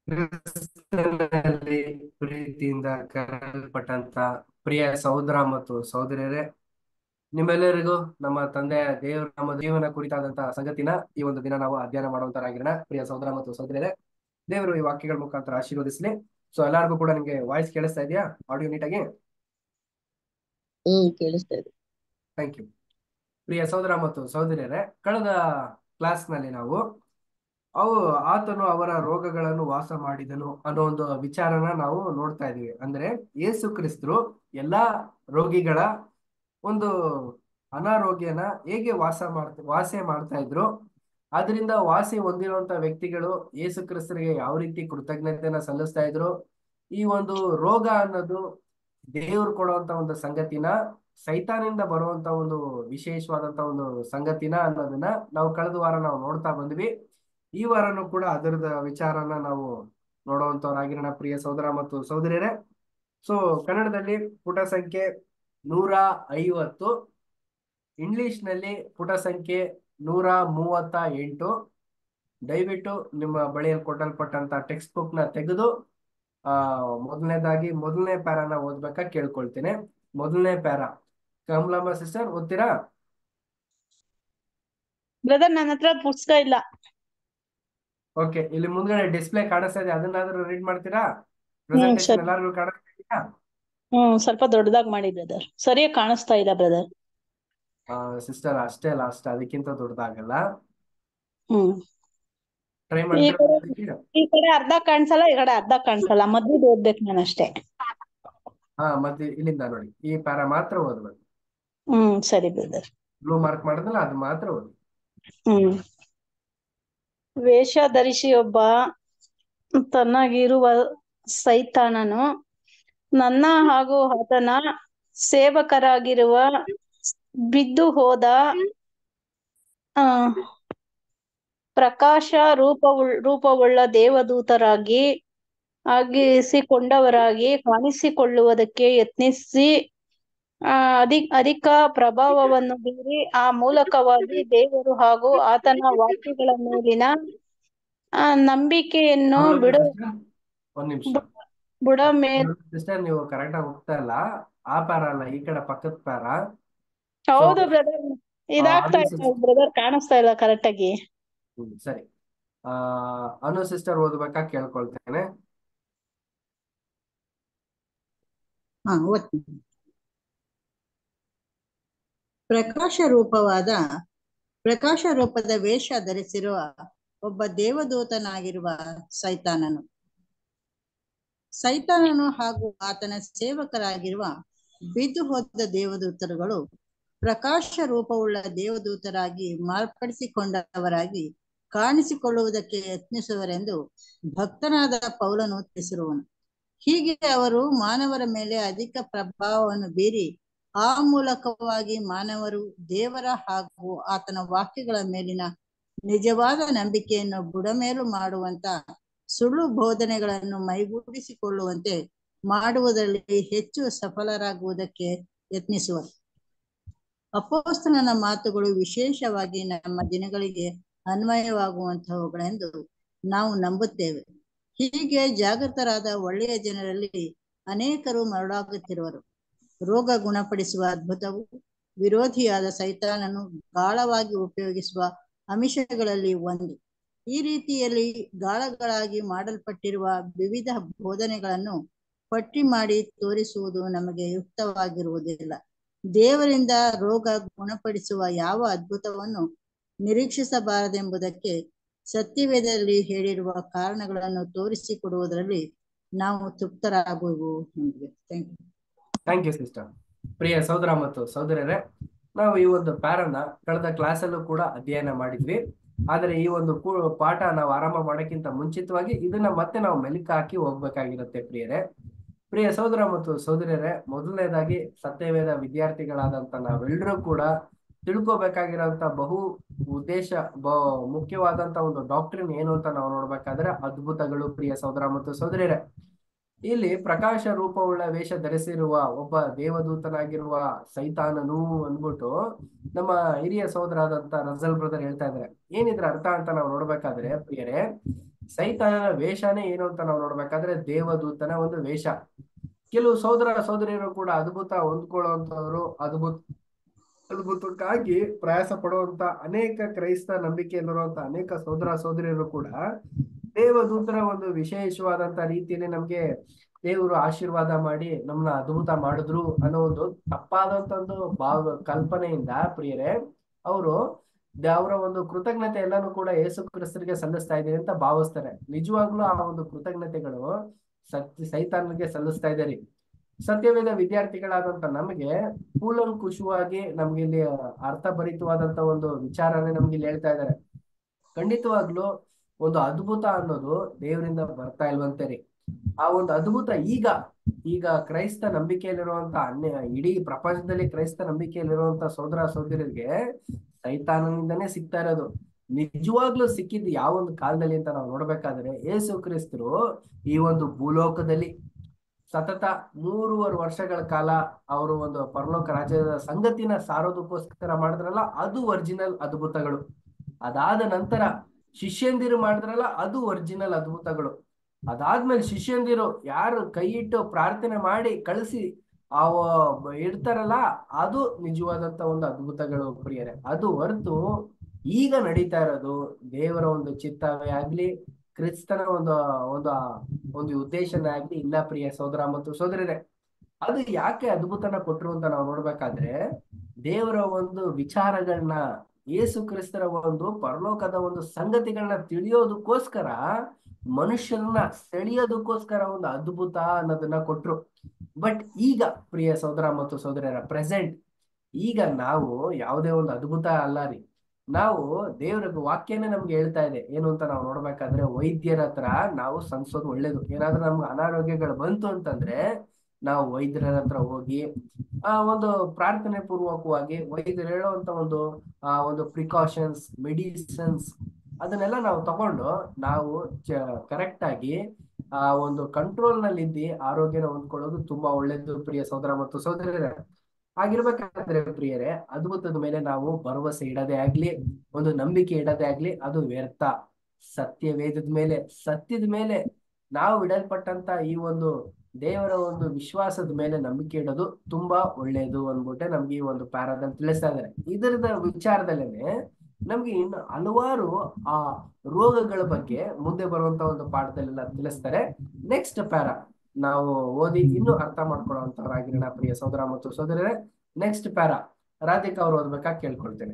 ಕ್ರಿಸ್ತನಲ್ಲಿ ಪ್ರೀತಿಯಿಂದ ಕರೆಯಲ್ಪಟ್ಟಂತ ಪ್ರಿಯ ಸಹೋದರ ಮತ್ತು ಸಹೋದರಿಯರೇ ನಿಮ್ಮೆಲ್ಲರಿಗೂ ನಮ್ಮ ತಂದೆಯ ದೇವರ ನಮ್ಮ ಜೀವನ ಕುರಿತಾದಂತಹ ಸಂಗತಿನ ಈ ಒಂದು ದಿನ ನಾವು ಅಧ್ಯಯನ ಮಾಡುವಂತರಾಗಿರೋಣ ಪ್ರಿಯ ಸಹೋದರ ಮತ್ತು ಸಹೋದರಿಯರೇ ದೇವರು ಈ ವಾಕ್ಯಗಳ ಮುಖಾಂತರ ಆಶೀರ್ವದಿಸಲಿ ಸೊ ಎಲ್ಲರಿಗೂ ಕೂಡ ನಿಮ್ಗೆ ವಾಯ್ಸ್ ಕೇಳಿಸ್ತಾ ಇದೆಯಾ ಆಡಿಯೋ ನೀಟಾಗಿ ಹ್ಮ್ ಕೇಳಿಸ್ತಾ ಇದೆ ಥ್ಯಾಂಕ್ ಯು ಪ್ರಿಯ ಸಹೋದರ ಮತ್ತು ಸಹೋದರಿಯರೇ ಕಳೆದ ಕ್ಲಾಸ್ ನಲ್ಲಿ ನಾವು ಅವು ಆತನು ಅವರ ರೋಗಗಳನ್ನು ವಾಸ ಮಾಡಿದನು ಅನ್ನೋ ಒಂದು ವಿಚಾರನ ನಾವು ನೋಡ್ತಾ ಇದೀವಿ ಅಂದ್ರೆ ಯೇಸು ಕ್ರಿಸ್ತರು ಎಲ್ಲಾ ರೋಗಿಗಳ ಒಂದು ಅನಾರೋಗ್ಯನ ಹೇಗೆ ವಾಸ ಮಾಡ್ತಾ ವಾಸೆ ಮಾಡ್ತಾ ಇದ್ರು ಅದರಿಂದ ವಾಸಿ ಹೊಂದಿರುವಂತ ವ್ಯಕ್ತಿಗಳು ಯೇಸು ಕ್ರಿಸ್ತರಿಗೆ ಯಾವ ರೀತಿ ಕೃತಜ್ಞತೆಯನ್ನ ಸಲ್ಲಿಸ್ತಾ ಇದ್ರು ಈ ಒಂದು ರೋಗ ಅನ್ನೋದು ದೇವ್ರು ಕೊಡುವಂತ ಒಂದು ಸಂಗತಿನ ಸೈತಾನಿಂದ ಬರುವಂತ ಒಂದು ವಿಶೇಷವಾದಂತ ಒಂದು ಸಂಗತಿನ ಅನ್ನೋದನ್ನ ನಾವು ಕಳೆದ ವಾರ ನಾವು ನೋಡ್ತಾ ಬಂದ್ವಿ ಈ ವಾರನೂ ಕೂಡ ಅದರದ ವಿಚಾರನ ನಾವು ನೋಡುವಂತವರಾಗಿರೋಣ ಪ್ರಿಯ ಸಹೋದರ ಮತ್ತು ಸಹೋದರಿಯರೇ ಸೊ ಕನ್ನಡದಲ್ಲಿ ಪುಟ ಸಂಖ್ಯೆ ನೂರ ಐವತ್ತು ಇಂಗ್ಲಿಷ್ ನಲ್ಲಿ ಪುಟ ಸಂಖ್ಯೆ ನೂರ ಮೂವತ್ತ ಎಂಟು ದಯವಿಟ್ಟು ನಿಮ್ಮ ಬಳಿಯಲ್ಲಿ ಕೊಟ್ಟಲ್ಪಟ್ಟಂತ ಟೆಕ್ಸ್ಟ್ ಬುಕ್ ನ ತೆಗೆದು ಆ ಮೊದಲನೇದಾಗಿ ಮೊದಲನೇ ಪ್ಯಾರಾನ ಓದ್ಬೇಕಾ ಕೇಳ್ಕೊಳ್ತೇನೆ ಮೊದಲನೇ ಪ್ಯಾರಾ ಕಮಲಮ್ಮ ಸಿಸ್ಟರ್ ಓದ್ತೀರಾ ಬ್ರದರ್ ನನ್ನ ಹತ್ರ ಪುಸ್ತಕ ಇಲ್ಲ ಓಕೆ ಇಲ್ಲಿ ಮುಂದ್ಗಡೆ ಡಿಸ್ಪ್ಲೇ ಕಾಣಿಸ್ತಾ ಇದೆ ಅದನ್ನಾದ್ರೂ ರೀಡ್ ಮಾಡ್ತೀರಾ ಪ್ರೆಸೆಂಟೇಶನ್ ಸರಿ. ಎಲ್ಲರಿಗೂ ಕಾಣಿಸ್ತಾ ಇದೆಯಾ ಹ್ಮ್ ಸ್ವಲ್ಪ ದೊಡ್ಡದಾಗಿ ಮಾಡಿ ಬ್ರದರ್ ಸರಿಯಾಗಿ ಕಾಣಿಸ್ತಾ ಇಲ್ಲ ಬ್ರದರ್ ಸಿಸ್ಟರ್ ಅಷ್ಟೇ ಅಲ್ಲ ಅಷ್ಟೇ ಅದಕ್ಕಿಂತ ದೊಡ್ಡದಾಗಲ್ಲ ಹ್ಮ್ ಟ್ರೈ ಈ ಮಾಡ್ತೀರಾ ಕಡೆ ಓದಕ್ಕೆ? ಈ ಕಡೆ ಅರ್ಧ ಕಾಣಿಸಲ್ಲ ಈ ಕಡೆ ಅರ್ಧ ಕಾಣಿಸಲ್ಲ ಮಧ್ಯದ ಓದ್ಬೇಕು ನಾನು ಅಷ್ಟೇ ಹಾ ಮತ್ತೆ ಇಲ್ಲಿಂದ ನೋಡಿ ಈ ಪ್ಯಾರಾ ಮಾತ್ರ ಓದ್ಬೇಕು ಹ್ಮ್ ಸರಿ ಬ್ರದರ್ ಬ್ಲೂ ಮಾರ್ಕ್ ಮಾಡಿದ್ರಲ್ಲ ಅದು ಮಾತ್ರ ಓದಿ ಹ್ಮ್ ವೇಷ ಧರಿಸಿ ಒಬ್ಬ ತನ್ನಗಿರುವ ಸೈತಾನನು ನನ್ನ ಹಾಗೂ ಆತನ ಸೇವಕರಾಗಿರುವ ಬಿದ್ದು ಹೋದ ಆ ಪ್ರಕಾಶ ರೂಪವುಳ್ ರೂಪವುಳ್ಳ ದೇವದೂತರಾಗಿ ಆಗಿಸಿಕೊಂಡವರಾಗಿ ಕಾಣಿಸಿಕೊಳ್ಳುವುದಕ್ಕೆ ಯತ್ನಿಸಿ ಆ ಅಧಿ ಅಧಿಕ ಪ್ರಭಾವವನ್ನು ಬೀರಿ ಆ ಮೂಲಕವಾಗಿ ದೇವರು ಹಾಗೂ ಆತನ ವಾಕ್ಯಗಳ ಮೇಲಿನ ಆ ನಂಬಿಕೆಯನ್ನು ಬಿಡ ಒಂದ್ ನಿಮಿಷ ಬುಡ ಮೇಲ್ ಸಿಸ್ಟರ್ ನೀವು ಕರೆಕ್ಟ್ ಆಗಿ ಹೋಗ್ತಾ ಇಲ್ಲ ಆ ಪ್ಯಾರ ಅಲ್ಲ ಈ ಕಡೆ ಪಕ್ಕದ ಪ್ಯಾರ ಹೌದು ಬ್ರದರ್ ಇದಾಗ್ತಾ ಅನು ಇಲ್ಲ ಬ್ರದರ್ ಕಾಣಿಸ್ತಾ ಇಲ್ಲ ಕರೆಕ್ಟ್ ಆಗಿ ಹ್ಮ್ ಸರಿ ಆ ಅನು ಸಿಸ್ಟರ್ ಓದ್ಬೇಕಾ ಕೇಳ್ಕೊಳ್ತೇನೆ ಹಾ ಓದ್ತೀನಿ ಪ್ರಕಾಶ ರೂಪವಾದ ಪ್ರಕಾಶ ರೂಪದ ವೇಷ ಧರಿಸಿರುವ ಒಬ್ಬ ದೇವದೂತನಾಗಿರುವ ಸೈತಾನನು ಸೈತಾನನು ಹಾಗೂ ಆತನ ಸೇವಕರಾಗಿರುವ ಬಿದ್ದು ಹೋದ ದೇವದೂತರುಗಳು ಪ್ರಕಾಶ ರೂಪವುಳ್ಳ ದೇವದೂತರಾಗಿ ಮಾರ್ಪಡಿಸಿಕೊಂಡವರಾಗಿ ಕಾಣಿಸಿಕೊಳ್ಳುವುದಕ್ಕೆ ಯತ್ನಿಸುವರೆಂದು ಭಕ್ತನಾದ ಪೌಲನು ತಿಳಿಸಿರುವನು ಹೀಗೆ ಅವರು ಮಾನವರ ಮೇಲೆ ಅಧಿಕ ಪ್ರಭಾವವನ್ನು ಬೀರಿ ಆ ಮೂಲಕವಾಗಿ ಮಾನವರು ದೇವರ ಹಾಗೂ ಆತನ ವಾಕ್ಯಗಳ ಮೇಲಿನ ನಿಜವಾದ ನಂಬಿಕೆಯನ್ನು ಬುಡಮೇಲು ಮಾಡುವಂತ ಸುಳ್ಳು ಬೋಧನೆಗಳನ್ನು ಮೈಗೂಡಿಸಿಕೊಳ್ಳುವಂತೆ ಮಾಡುವುದರಲ್ಲಿ ಹೆಚ್ಚು ಸಫಲರಾಗುವುದಕ್ಕೆ ಯತ್ನಿಸುವರು ಅಪೋಸ್ತಲನ ಮಾತುಗಳು ವಿಶೇಷವಾಗಿ ನಮ್ಮ ದಿನಗಳಿಗೆ ಅನ್ವಯವಾಗುವಂತಹವುಗಳೆಂದು ನಾವು ನಂಬುತ್ತೇವೆ ಹೀಗೆ ಜಾಗೃತರಾದ ಒಳ್ಳೆಯ ಜನರಲ್ಲಿ ಅನೇಕರು ಮರಳಾಗುತ್ತಿರುವರು ರೋಗ ಗುಣಪಡಿಸುವ ಅದ್ಭುತವು ವಿರೋಧಿಯಾದ ಸೈತಾನನು ಗಾಳವಾಗಿ ಉಪಯೋಗಿಸುವ ಅಂಶಗಳಲ್ಲಿ ಒಂದು ಈ ರೀತಿಯಲ್ಲಿ ಗಾಳಗಳಾಗಿ ಮಾಡಲ್ಪಟ್ಟಿರುವ ವಿವಿಧ ಬೋಧನೆಗಳನ್ನು ಪಟ್ಟಿ ಮಾಡಿ ತೋರಿಸುವುದು ನಮಗೆ ಯುಕ್ತವಾಗಿರುವುದಿಲ್ಲ ದೇವರಿಂದ ರೋಗ ಗುಣಪಡಿಸುವ ಯಾವ ಅದ್ಭುತವನ್ನು ನಿರೀಕ್ಷಿಸಬಾರದೆಂಬುದಕ್ಕೆ ಸತ್ಯವೇದದಲ್ಲಿ ಹೇಳಿರುವ ಕಾರಣಗಳನ್ನು ತೋರಿಸಿಕೊಡುವುದರಲ್ಲಿ ನಾವು ತೃಪ್ತರಾಗುವು ಎಂದಿವೆ thank you thank you sister ಪ್ರಿಯ ಸಹೋದರ ಮತ್ತು ಸಹೋದರರೇ ನಾವು ಈ ಒಂದು ಪ್ಯಾರನ ಕಳೆದ ಕ್ಲಾಸಲ್ಲೂ ಕೂಡ ಅಧ್ಯಯನ ಮಾಡಿದ್ವಿ ಆದರೆ ಈ ಒಂದು ಕೂ- ಪಾಠ ನಾವು ಆರಂಭ ಮಾಡೋಕ್ಕಿಂತ ಮುಂಚಿತವಾಗಿ ಇದನ್ನ ಮತ್ತೆ ನಾವು ಮೆಲುಕು ಹಾಕಿ ಹೋಗ್ಬೇಕಾಗಿರುತ್ತೆ ಪ್ರಿಯರೇ ಪ್ರಿಯ ಸಹೋದರ ಮತ್ತು ಸಹೋದರಿಯರೇ ಮೊದಲನೇದಾಗಿ ಸತ್ಯವೇದ ವಿದ್ಯಾರ್ಥಿಗಳಾದಂತ ನಾವೆಲ್ಲರೂ ಕೂಡ ತಿಳ್ಕೊಬೇಕಾಗಿರೋಂತ ಬಹು ಉದ್ದೇಶ ಬ ಮುಖ್ಯವಾದಂತ ಒಂದು ಡಾಕ್ಟ್ರಿನ್ ಏನು ಅಂತ ನಾವು ನೋಡ್ಬೇಕಾದ್ರೆ ಅದ್ಭುತಗಳು ಪ್ರಿಯ ಸಹೋದರ ಮತ್ತು ಸಹೋದರಿಯರೇ ಇಲ್ಲಿ ಪ್ರಕಾಶ ರೂಪವುಳ್ಳ ವೇಷ ಧರಿಸಿರುವ ಒಬ್ಬ ದೇವದೂತನಾಗಿರುವ ಸೈತಾನನು ಅಂದ್ಬಿಟ್ಟು ನಮ್ಮ ಹಿರಿಯ ಸಹೋದರ ಆದಂತ ರಜಲ್ ಬ್ರದರ್ ಹೇಳ್ತಾ ಇದ್ದಾರೆ ಏನಿದ್ರ ಅರ್ಥ ಅಂತ ನಾವು ನೋಡ್ಬೇಕಾದ್ರೆ ಪ್ರಿಯರೇ ಸೈತಾನನ ವೇಷನೇ ಏನು ಅಂತ ನಾವು ನೋಡ್ಬೇಕಾದ್ರೆ ದೇವದೂತನ ಒಂದು ವೇಷ ಕೆಲವು ಸೋದರ ಸೋದರಿಯರು ಕೂಡ ಅದ್ಭುತ ಹೊಂದ್ಕೊಳ್ಳುವಂತವ್ರು ಅದ್ಭುತ ಅದ್ಭುತಕ್ಕಾಗಿ ಪ್ರಯಾಸ ಪಡುವಂತ ಅನೇಕ ಕ್ರೈಸ್ತ ನಂಬಿಕೆಯಲ್ಲಿರುವಂತ ಅನೇಕ ಸೋದರ ಸೋದರಿಯರು ಕೂಡ ದೇವದೂತರ ಒಂದು ವಿಶೇಷವಾದಂತ ರೀತಿಯಲ್ಲಿ ನಮ್ಗೆ ದೇವರು ಆಶೀರ್ವಾದ ಮಾಡಿ ನಮ್ಮನ್ನ ಅದ್ಭುತ ಮಾಡಿದ್ರು ಅನ್ನೋ ಒಂದು ತಪ್ಪಾದಂತ ಒಂದು ಭಾವ ಕಲ್ಪನೆಯಿಂದ ಪ್ರಿಯರೇ ಅವರು ಅವರ ಒಂದು ಕೃತಜ್ಞತೆ ಎಲ್ಲಾನು ಕೂಡ ಯೇಸು ಕ್ರಿಸ್ತರಿಗೆ ಸಲ್ಲಿಸ್ತಾ ಇದ್ದೀರಿ ಅಂತ ಭಾವಿಸ್ತಾರೆ ನಿಜವಾಗ್ಲೂ ಆ ಒಂದು ಕೃತಜ್ಞತೆಗಳು ಸತ್ಯ ಸೈತಾನನಿಗೆ ಸಲ್ಲಿಸ್ತಾ ಇದ್ದಾರೆ ಸತ್ಯವೇದ ವಿದ್ಯಾರ್ಥಿಗಳಾದಂತ ನಮಗೆ ಕೂಲಂಕುಷವಾಗಿ ನಮ್ಗೆ ಇಲ್ಲಿ ಅರ್ಥಭರಿತವಾದಂತ ಒಂದು ವಿಚಾರನೆ ನಮ್ಗೆ ಇಲ್ಲಿ ಹೇಳ್ತಾ ಇದ್ದಾರೆ ಖಂಡಿತವಾಗ್ಲೂ ಒಂದು ಅದ್ಭುತ ಅನ್ನೋದು ದೇವರಿಂದ ಬರ್ತಾ ಇಲ್ವಂತೆ ರೀ ಆ ಒಂದು ಅದ್ಭುತ ಈಗ ಈಗ ಕ್ರೈಸ್ತ ನಂಬಿಕೆಯಲ್ಲಿರುವಂತ ಅನ್ಯ ಇಡೀ ಪ್ರಪಂಚದಲ್ಲಿ ಕ್ರೈಸ್ತ ನಂಬಿಕೆಯಲ್ಲಿರುವಂತ ಸೋದರ ಸೋದರಿಗೆ ಸೈತಾನನಿಂದನೇ ಸಿಗ್ತಾ ಇರೋದು ನಿಜವಾಗ್ಲೂ ಸಿಕ್ಕಿದ್ದು ಯಾವ ಒಂದು ಕಾಲದಲ್ಲಿ ಅಂತ ನಾವು ನೋಡ್ಬೇಕಾದ್ರೆ ಯೇಸು ಕ್ರಿಸ್ತರು ಈ ಒಂದು ಭೂಲೋಕದಲ್ಲಿ ಸತತ ಮೂರುವರೆ ವರ್ಷಗಳ ಕಾಲ ಅವರು ಒಂದು ಪರಲೋಕ ರಾಜ್ಯದ ಸಂಗತಿನ ಸಾರೋದಕ್ಕೋಸ್ಕರ ಮಾಡಿದ್ರಲ್ಲ ಅದು ಒರಿಜಿನಲ್ ಅದ್ಭುತಗಳು ಅದಾದ ನಂತರ ಶಿಷ್ಯಂದಿರು ಮಾಡಿದ್ರಲ್ಲ ಅದು ಒರಿಜಿನಲ್ ಅದ್ಭುತಗಳು ಅದಾದ್ಮೇಲೆ ಶಿಷ್ಯಂದಿರು ಯಾರು ಕೈ ಇಟ್ಟು ಪ್ರಾರ್ಥನೆ ಮಾಡಿ ಕಳಿಸಿ ಅವ ಇಡ್ತಾರಲ್ಲ ಅದು ನಿಜವಾದಂತ ಒಂದು ಅದ್ಭುತಗಳು ಪ್ರಿಯರೇ ಅದು ಹೊರತು ಈಗ ನಡೀತಾ ಇರೋದು ದೇವರ ಒಂದು ಚಿತ್ತವೇ ಆಗ್ಲಿ ಕ್ರಿಸ್ತನ ಒಂದು ಒಂದು ಒಂದು ಉದ್ದೇಶನೇ ಆಗ್ಲಿ ಇಲ್ಲ ಪ್ರಿಯ ಸೋದರ ಮತ್ತು ಸೋದರರೇ ಅದು ಯಾಕೆ ಅದ್ಭುತನ ಕೊಟ್ರು ಅಂತ ನಾವು ನೋಡ್ಬೇಕಾದ್ರೆ ದೇವರ ಒಂದು ವಿಚಾರಗಳನ್ನ ಯೇಸು ಕ್ರಿಸ್ತರ ಒಂದು ಪರಲೋಕದ ಒಂದು ಸಂಗತಿಗಳನ್ನ ತಿಳಿಯೋದಕ್ಕೋಸ್ಕರ ಮನುಷ್ಯರನ್ನ ಸೆಳೆಯೋದಕ್ಕೋಸ್ಕರ ಒಂದು ಅದ್ಭುತ ಅನ್ನೋದನ್ನ ಕೊಟ್ರು ಬಟ್ ಈಗ ಪ್ರಿಯ ಸೋದರ ಮತ್ತು ಸೋದರರ ಪ್ರೆಸೆಂಟ್ ಈಗ ನಾವು ಯಾವುದೇ ಒಂದು ಅದ್ಭುತ ಅಲ್ಲ ರೀ ನಾವು ದೇವರ ವಾಕ್ಯನೇ ನಮ್ಗೆ ಹೇಳ್ತಾ ಇದೆ ಏನು ಅಂತ ನಾವು ನೋಡ್ಬೇಕಾದ್ರೆ ವೈದ್ಯರ ಹತ್ರ ನಾವು ಸನ್ಸೋದು ಒಳ್ಳೇದು ಏನಾದ್ರೂ ನಮ್ಗೆ ಅನಾರೋಗ್ಯಗಳು ಬಂತು ಅಂತಂದ್ರೆ ನಾವು ವೈದ್ಯರ ಹತ್ರ ಹೋಗಿ ಆ ಒಂದು ಪ್ರಾರ್ಥನೆ ಪೂರ್ವಕವಾಗಿ ವೈದ್ಯರು ಹೇಳುವಂತ ಒಂದು ಆ ಒಂದು ಪ್ರಿಕಾಷನ್ಸ್ ಮೆಡಿಸಿನ್ಸ್ ಅದನ್ನೆಲ್ಲ ನಾವು ತಗೊಂಡು ನಾವು ಕರೆಕ್ಟ್ ಆಗಿ ಆ ಒಂದು ಕಂಟ್ರೋಲ್ ನಲ್ಲಿ ಇದ್ದು ಆರೋಗ್ಯನ ಹೊಂದ್ಕೊಳ್ಳೋದು ತುಂಬಾ ಒಳ್ಳೇದು ಪ್ರಿಯ ಸೋದರ ಮತ್ತು ಸೋದರರೇ ಆಗಿರ್ಬೇಕಾದ್ರೆ ಪ್ರಿಯರೇ ಅದ್ಭುತದ ಮೇಲೆ ನಾವು ಭರವಸೆ ಇಡದೆ ಆಗ್ಲಿ ಒಂದು ನಂಬಿಕೆ ಇಡದೆ ಆಗ್ಲಿ ಅದು ವ್ಯರ್ಥ ಸತ್ಯ ವೇದದ ಮೇಲೆ ಸತ್ಯದ ಮೇಲೆ ನಾವು ಇಡಲ್ಪಟ್ಟಂತ ಈ ಒಂದು ದೇವರ ಒಂದು ವಿಶ್ವಾಸದ ಮೇಲೆ ನಂಬಿಕೆ ಇಡೋದು ತುಂಬಾ ಒಳ್ಳೇದು ಅಂದ್ಬಿಟ್ಟೆ ನಮ್ಗೆ ಈ ಒಂದು ಪ್ಯಾರಾದಲ್ಲಿ ತಿಳಿಸ್ತಾ ಇದ್ದಾರೆ ಇದರದ ವಿಚಾರದಲ್ಲೇನೆ ನಮ್ಗೆ ಇನ್ನು ಹಲವಾರು ಆ ರೋಗಗಳ ಬಗ್ಗೆ ಮುಂದೆ ಬರುವಂತ ಒಂದು ಪಾಠದಲ್ಲೆಲ್ಲ ತಿಳಿಸ್ತಾರೆ ನೆಕ್ಸ್ಟ್ ಪ್ಯಾರಾ ನಾವು ಓದಿ ಇನ್ನೂ ಅರ್ಥ ಮಾಡ್ಕೊಳ್ಳುವಂತವರಾಗಿರೋಣ ಪ್ರಿಯ ಸೋದರ ಮತ್ತು ಸೋದರರೇ ನೆಕ್ಸ್ಟ್ ಪ್ಯಾರಾ ರಾಧಿಕಾ ಅವ್ರು ಓದ್ಬೇಕಾ ಕೇಳ್ಕೊಳ್ತೇನೆ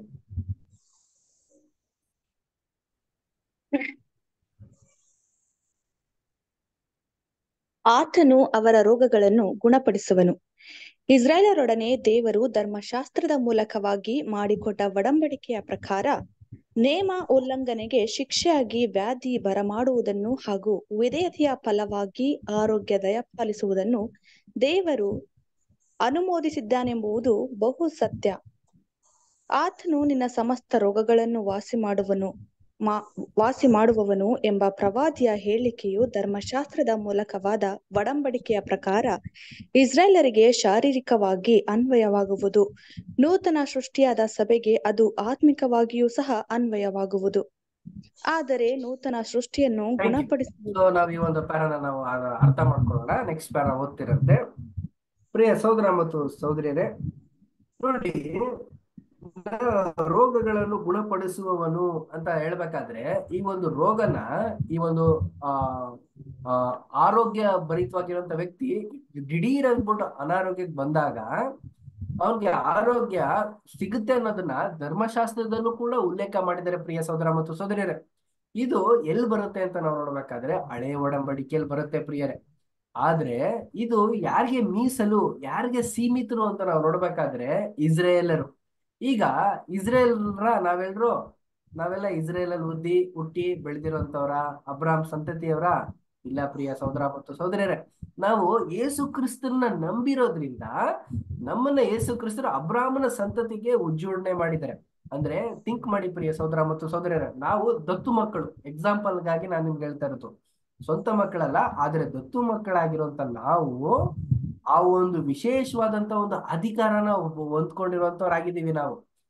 ಆತನು ಅವರ ರೋಗಗಳನ್ನು ಗುಣಪಡಿಸುವನು ಇಸ್ರಾಯೇಲರೊಡನೆ ದೇವರು ಧರ್ಮಶಾಸ್ತ್ರದ ಮೂಲಕವಾಗಿ ಮಾಡಿಕೊಟ್ಟ ಒಡಂಬಡಿಕೆಯ ಪ್ರಕಾರ ನೇಮ ಉಲ್ಲಂಘನೆಗೆ ಶಿಕ್ಷೆಯಾಗಿ ವ್ಯಾಧಿ ಬರಮಾಡುವುದನ್ನು ಹಾಗೂ ವಿಧೇಯತೆಯ ಫಲವಾಗಿ ಆರೋಗ್ಯ ದಯಪಾಲಿಸುವುದನ್ನು ದೇವರು ಅನುಮೋದಿಸಿದ್ದಾನೆಂಬುದು ಬಹು ಸತ್ಯ ಆತನು ನಿನ್ನ ಸಮಸ್ತ ರೋಗಗಳನ್ನು ವಾಸಿ ಮಾಡುವನು ಮಾ ವಾಸಿ ಮಾಡುವವನು ಎಂಬ ಪ್ರವಾದಿಯ ಹೇಳಿಕೆಯು ಧರ್ಮಶಾಸ್ತ್ರದ ಮೂಲಕವಾದ ಒಡಂಬಡಿಕೆಯ ಪ್ರಕಾರ ಇಸ್ರಾಯೇಲರಿಗೆ ಶಾರೀರಿಕವಾಗಿ ಅನ್ವಯವಾಗುವುದು ನೂತನ ಸೃಷ್ಟಿಯಾದ ಸಭೆಗೆ ಅದು ಆತ್ಮಿಕವಾಗಿಯೂ ಸಹ ಅನ್ವಯವಾಗುವುದು ಆದರೆ ನೂತನ ಸೃಷ್ಟಿಯನ್ನು Thank you. ಗುಣಪಡಿಸುವುದು ಸೊ ನಾವ್ ಈ ಒಂದು ಪ್ಯಾರನ ನಾವು ಅ- ಅರ್ಥ ಮಾಡ್ಕೊಳ್ಳೋಣ ನೆಕ್ಸ್ಟ್ ಪ್ಯಾರ ಓದ್ತಿರಂತೆ ಪ್ರಿಯ ಸೋದರ ಮತ್ತು ಸೋದರಿಯರೇ ನೋಡಿ ರೋಗಗಳನ್ನು ಗುಣಪಡಿಸುವವನು ಅಂತ ಹೇಳ್ಬೇಕಾದ್ರೆ ಈ ಒಂದು ರೋಗನ ಈ ಒಂದು ಆ ಆ ಆರೋಗ್ಯ ಭರಿತವಾಗಿರುವಂತ ವ್ಯಕ್ತಿ ದಿಢೀರ್ ಅಂದ್ಬಿಟ್ಟು ಅನಾರೋಗ್ಯಕ್ಕೆ ಬಂದಾಗ ಅವನಿಗೆ ಆರೋಗ್ಯ ಸಿಗುತ್ತೆ ಅನ್ನೋದನ್ನ ಧರ್ಮಶಾಸ್ತ್ರದಲ್ಲೂ ಕೂಡ ಉಲ್ಲೇಖ ಮಾಡಿದ್ದಾರೆ ಪ್ರಿಯ ಸೋದರ ಮತ್ತು ಸೋದರಿಯರೇ ಇದು ಎಲ್ಲಿ ಬರುತ್ತೆ ಅಂತ ನಾವು ನೋಡ್ಬೇಕಾದ್ರೆ ಹಳೆ ಒಡಂಬಡಿಕೆಯಲ್ಲಿ ಬರುತ್ತೆ ಪ್ರಿಯರೇ ಆದ್ರೆ ಇದು ಯಾರಿಗೆ ಮೀಸಲು ಯಾರಿಗೆ ಸೀಮಿತರು ಅಂತ ನಾವು ನೋಡ್ಬೇಕಾದ್ರೆ ಇಸ್ರೇಲರು ಈಗ ಇಸ್ರೇಲ್ರ ನಾವೆಲ್ಲರೂ ನಾವೆಲ್ಲ ಇಸ್ರೇಲ್ ಅಲ್ಲಿ ಹುಟ್ಟಿ ಹುಟ್ಟಿ ಬೆಳೆದಿರೋಂಥವ್ರ ಅಬ್ರಾಮ್ ಸಂತತಿಯವರ ಇಲ್ಲ ಪ್ರಿಯ ಸಹೋದರ ಮತ್ತು ಸಹೋದರಿಯರೇ ನಾವು ಯೇಸು ಕ್ರಿಸ್ತನ್ನ ನಂಬಿರೋದ್ರಿಂದ ನಮ್ಮನ್ನ ಯೇಸು ಕ್ರಿಸ್ತರು ಅಬ್ರಾಮನ ಸಂತತಿಗೆ ಉಜ್ಜೋಡಣೆ ಮಾಡಿದ್ದಾರೆ ಅಂದ್ರೆ ಥಿಂಕ್ ಮಾಡಿ ಪ್ರಿಯ ಸಹೋದರ ಮತ್ತು ಸಹೋದರಿಯರೇ ನಾವು ದತ್ತು ಮಕ್ಕಳು ಎಕ್ಸಾಂಪಲ್ಗಾಗಿ ನಾನು ನಿಮ್ಗೆ ಹೇಳ್ತಾ ಇರೋದು ಸ್ವಂತ ಮಕ್ಕಳಲ್ಲ ಆದ್ರೆ ದತ್ತು ಮಕ್ಕಳಾಗಿರುವಂತ ನಾವು ಆ ಒಂದು ವಿಶೇಷವಾದಂತ ಒಂದು ಅಧಿಕಾರನ ಹೊಂದ್ಕೊಂಡಿರುವಂತವ್ರಾಗಿದ್ದೀವಿ ನಾವು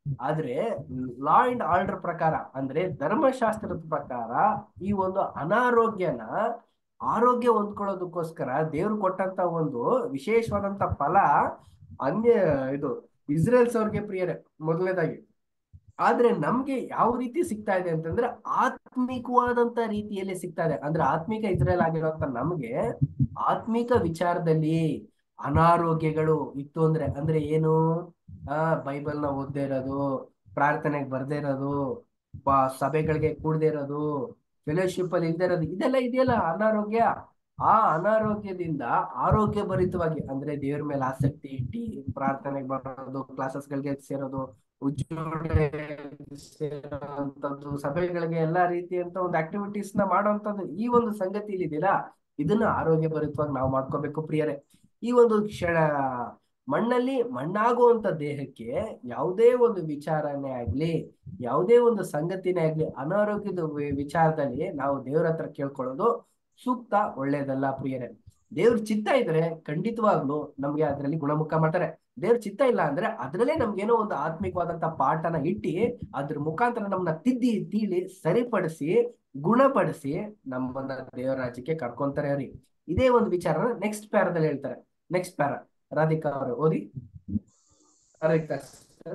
ಆದ್ರೆ ಲಾ ಅಂಡ್ ಆರ್ಡರ್ ಪ್ರಕಾರ ಅಂದ್ರೆ ಧರ್ಮಶಾಸ್ತ್ರದ ಪ್ರಕಾರ ಈ ಒಂದು ಅನಾರೋಗ್ಯನ ಆರೋಗ್ಯ ಹೊಂದ್ಕೊಳ್ಳೋದಕ್ಕೋಸ್ಕರ ದೇವ್ರು ಕೊಟ್ಟಂತ ಒಂದು ವಿಶೇಷವಾದಂತ ಫಲ ಅನ್ಯ ಇದು ಇಸ್ರೇಲ್ಸ್ ಅವ್ರಿಗೆ ಪ್ರಿಯರೇ ಮೊದಲನೇದಾಗಿ ಆದ್ರೆ ನಮ್ಗೆ ಯಾವ ರೀತಿ ಸಿಗ್ತಾ ಇದೆ ಅಂತಂದ್ರೆ ಆತ್ಮಿಕವಾದಂತ ರೀತಿಯಲ್ಲಿ ಸಿಗ್ತಾ ಇದೆ ಅಂದ್ರೆ ಆತ್ಮಿಕ ಇಸ್ರೇಲ್ ಆಗಿರುವಂತ ನಮ್ಗೆ ಆತ್ಮಿಕ ವಿಚಾರದಲ್ಲಿ ಅನಾರೋಗ್ಯಗಳು ಇತ್ತು ಅಂದ್ರೆ ಅಂದ್ರೆ ಏನು ಆ ಬೈಬಲ್ನ ಓದದೇ ಇರೋದು ಪ್ರಾರ್ಥನೆಗೆ ಬರ್ದೇ ಇರೋದು ಪ- ಸಭೆಗಳಿಗೆ ಕೂಡದೇ ಇರೋದು ಫೆಲೋಶಿಪ್ ಅಲ್ಲಿ ಇಲ್ದೇ ಇರೋದು ಇದೆಲ್ಲ ಇದೆಯಲ್ಲ ಅನಾರೋಗ್ಯ ಆ ಅನಾರೋಗ್ಯದಿಂದ ಆರೋಗ್ಯ ಭರಿತವಾಗಿ ಅಂದ್ರೆ ದೇವ್ರ ಮೇಲೆ ಆಸಕ್ತಿ ಇಟ್ಟು ಪ್ರಾರ್ಥನೆಗೆ ಬರೋದು ಕ್ಲಾಸಸ್ ಗಳಿಗೆ ಸೇರೋದು ಉಜ್ಜೋಳೆ ಸೇರೋಂಥದ್ದು ಸಭೆಗಳಿಗೆ ಎಲ್ಲಾ ರೀತಿಯಂತ ಒಂದು ಆಕ್ಟಿವಿಟೀಸ್ ನ ಮಾಡುವಂತದ್ದು ಈ ಒಂದು ಸಂಗತಿ ಇದೆಯಲ್ಲ ಇದನ್ನ ಆರೋಗ್ಯ ಭರಿತವಾಗಿ ನಾವು ಮಾಡ್ಕೋಬೇಕು ಪ್ರಿಯರೇ ಈ ಒಂದು ಕ್ಷಣ ಮಣ್ಣಲ್ಲಿ ಮಣ್ಣಾಗುವಂತ ದೇಹಕ್ಕೆ ಯಾವುದೇ ಒಂದು ವಿಚಾರನೇ ಆಗ್ಲಿ ಯಾವುದೇ ಒಂದು ಸಂಗತಿನೇ ಆಗ್ಲಿ ಅನಾರೋಗ್ಯದ ವಿ- ವಿಚಾರದಲ್ಲಿ ನಾವು ದೇವ್ರ ಹತ್ರ ಕೇಳ್ಕೊಳ್ಳೋದು ಸೂಕ್ತ ಒಳ್ಳೇದಲ್ಲ ಪ್ರಿಯರೇ ದೇವ್ರ ಚಿತ್ತ ಇದ್ರೆ ಖಂಡಿತವಾಗ್ಲು ನಮ್ಗೆ ಅದ್ರಲ್ಲಿ ಗುಣಮುಖ ಮಾಡ್ತಾರೆ ದೇವ್ರ ಚಿತ್ತ ಇಲ್ಲ ಅಂದ್ರೆ ಅದ್ರಲ್ಲೇ ನಮ್ಗೇನೋ ಒಂದು ಆತ್ಮಿಕವಾದಂತ ಪಾಠನ ಇಟ್ಟಿ ಅದ್ರ ಮುಖಾಂತರ ನಮ್ಮನ್ನ ತಿದ್ದಿ ತೀಳಿ ಸರಿಪಡಿಸಿ ಗುಣಪಡಿಸಿ ನಮ್ಮನ್ನ ದೇವರ ರಾಜ್ಯಕ್ಕೆ ಕರ್ಕೊಂತಾರೆ ಅವ್ರಿ ಇದೇ ಒಂದು ವಿಚಾರನ ನೆಕ್ಸ್ಟ್ ಪ್ಯಾರದಲ್ಲಿ ಹೇಳ್ತಾರೆ ನೆಕ್ಸ್ಟ್ ಪ್ಯಾರ ರಾಧಿಕಾ ಅವರು ಓದಿ ರಾಧಿಕಾ sister.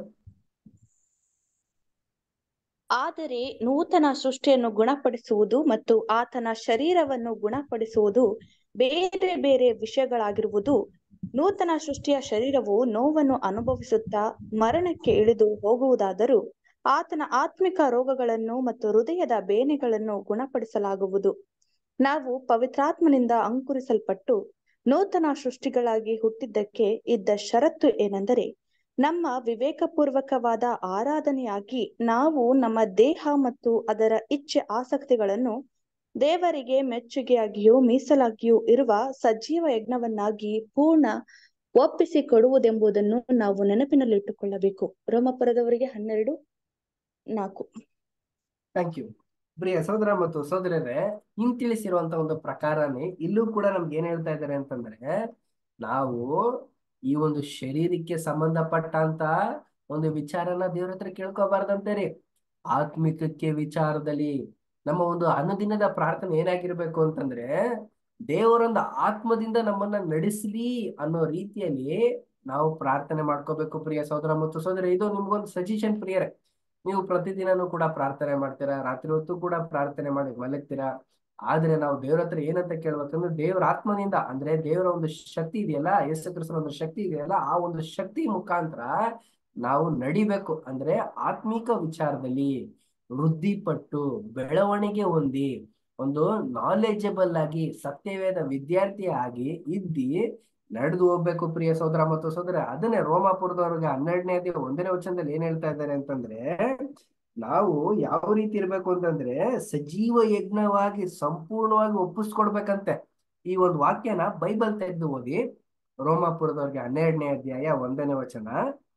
ಆದರೆ ನೂತನ ಸೃಷ್ಟಿಯನ್ನು ಗುಣಪಡಿಸುವುದು ಮತ್ತು ಆತನ ಶರೀರವನ್ನು ಗುಣಪಡಿಸುವುದು ಬೇರೆ ಬೇರೆ ವಿಷಯಗಳಾಗಿರುವುದು ನೂತನ ಸೃಷ್ಟಿಯ ಶರೀರವು ನೋವನ್ನು ಅನುಭವಿಸುತ್ತಾ ಮರಣಕ್ಕೆ ಇಳಿದು ಹೋಗುವುದಾದರೂ ಆತನ ಆತ್ಮಿಕ ರೋಗಗಳನ್ನು ಮತ್ತು ಹೃದಯದ ಬೇನೆಗಳನ್ನು ಗುಣಪಡಿಸಲಾಗುವುದು ನಾವು ಪವಿತ್ರಾತ್ಮನಿಂದ ಅಂಕುರಿಸಲ್ಪಟ್ಟು ನೂತನ ಸೃಷ್ಟಿಗಳಾಗಿ ಹುಟ್ಟಿದ್ದಕ್ಕೆ ಇದ್ದ ಷರತ್ತು ಏನೆಂದರೆ ನಮ್ಮ ವಿವೇಕಪೂರ್ವಕವಾದ ಆರಾಧನೆಯಾಗಿ ನಾವು ನಮ್ಮ ದೇಹ ಮತ್ತು ಅದರ ಇಚ್ಛೆ ಆಸಕ್ತಿಗಳನ್ನು ದೇವರಿಗೆ ಮೆಚ್ಚುಗೆಯಾಗಿಯೂ ಮೀಸಲಾಗಿಯೂ ಇರುವ ಸಜೀವ ಯಜ್ಞವನ್ನಾಗಿ ಪೂರ್ಣ ಒಪ್ಪಿಸಿ ಕೊಡುವುದೆಂಬುದನ್ನು ನಾವು ನೆನಪಿನಲ್ಲಿಟ್ಟುಕೊಳ್ಳಬೇಕು ರೋಮಪುರದವರಿಗೆ ಹನ್ನೆರಡು ನಾಲ್ಕು ಥ್ಯಾಂಕ್ ಯು ಪ್ರಿಯ ಸಹೋದರ ಮತ್ತು ಸಹೋದರರೇ ಹಿಂತಿಳಿಸಿರುವಂತ ಒಂದು ಪ್ರಕಾರನೇ ಇಲ್ಲೂ ಕೂಡ ನಮ್ಗೆ ಏನ್ ಹೇಳ್ತಾ ಇದ್ದಾರೆ ಅಂತಂದ್ರೆ ನಾವು ಈ ಒಂದು ಶರೀರಕ್ಕೆ ಸಂಬಂಧಪಟ್ಟಂತ ಒಂದು ವಿಚಾರನ ದೇವ್ರ ಹತ್ರ ಕೇಳ್ಕೋಬಾರ್ದಂತೆ ರೀ ಆತ್ಮಿಕಕ್ಕೆ ವಿಚಾರದಲ್ಲಿ ನಮ್ಮ ಒಂದು ಅನುದಿನದ ಪ್ರಾರ್ಥನೆ ಏನಾಗಿರ್ಬೇಕು ಅಂತಂದ್ರೆ ದೇವರೊಂದು ಆತ್ಮದಿಂದ ನಮ್ಮನ್ನ ನಡೆಸಲಿ ಅನ್ನೋ ರೀತಿಯಲ್ಲಿ ನಾವು ಪ್ರಾರ್ಥನೆ ಮಾಡ್ಕೋಬೇಕು ಪ್ರಿಯ ಸಹೋದರ ಮತ್ತು ಸಹೋದರ ಇದು ನಿಮ್ಗೊಂದು ಸಜೆಷನ್ ಪ್ರಿಯರೇ ನೀವು ಪ್ರತಿದಿನನೂ ಕೂಡ ಪ್ರಾರ್ಥನೆ ಮಾಡ್ತೀರಾ ರಾತ್ರಿ ಹೊತ್ತು ಕೂಡ ಪ್ರಾರ್ಥನೆ ಮಾಡಿ ಮಲಗ್ತೀರಾ ಆದ್ರೆ ನಾವು ದೇವ್ರ ಹತ್ರ ಏನಂತ ಕೇಳ್ಬೇಕಂದ್ರೆ ದೇವ್ರ ಆತ್ಮನಿಂದ ಅಂದ್ರೆ ದೇವರ ಒಂದು ಶಕ್ತಿ ಇದೆಯಲ್ಲ ಯೇಸು ಕ್ರಿಸ್ತನ ಒಂದು ಶಕ್ತಿ ಇದೆಯಲ್ಲ ಆ ಒಂದು ಶಕ್ತಿ ಮುಖಾಂತರ ನಾವು ನಡಿಬೇಕು ಅಂದ್ರೆ ಆತ್ಮಿಕ ವಿಚಾರದಲ್ಲಿ ವೃದ್ಧಿಪಟ್ಟು ಬೆಳವಣಿಗೆ ಹೊಂದಿ ಒಂದು ನಾಲೆಜಬಲ್ ಆಗಿ ಸತ್ಯವೇದ ವಿದ್ಯಾರ್ಥಿ ಆಗಿ ಇದ್ದಿ ನಡೆದು ಹೋಗ್ಬೇಕು ಪ್ರಿಯ ಸಹೋದರ ಮತ್ತು ಸಹೋದರ ಅದನ್ನೇ ರೋಮಾಪುರದವ್ರಿಗೆ ಹನ್ನೆರಡನೇ ಅಧ್ಯಾಯ ಒಂದನೇ ವಚನದಲ್ಲಿ ಏನ್ ಹೇಳ್ತಾ ಇದ್ದಾರೆ ಅಂತಂದ್ರೆ ನಾವು ಯಾವ ರೀತಿ ಇರ್ಬೇಕು ಅಂತಂದ್ರೆ ಸಜೀವ ಯಜ್ಞವಾಗಿ ಸಂಪೂರ್ಣವಾಗಿ ಒಪ್ಪಿಸ್ಕೊಡ್ಬೇಕಂತೆ ಈ ಒಂದು ವಾಕ್ಯನ ಬೈಬಲ್ ತೆಗೆದು ಓದಿ ರೋಮಾಪುರದವ್ರಿಗೆ ಹನ್ನೆರಡನೇ ಅಧ್ಯಾಯ ಒಂದನೇ ವಚನ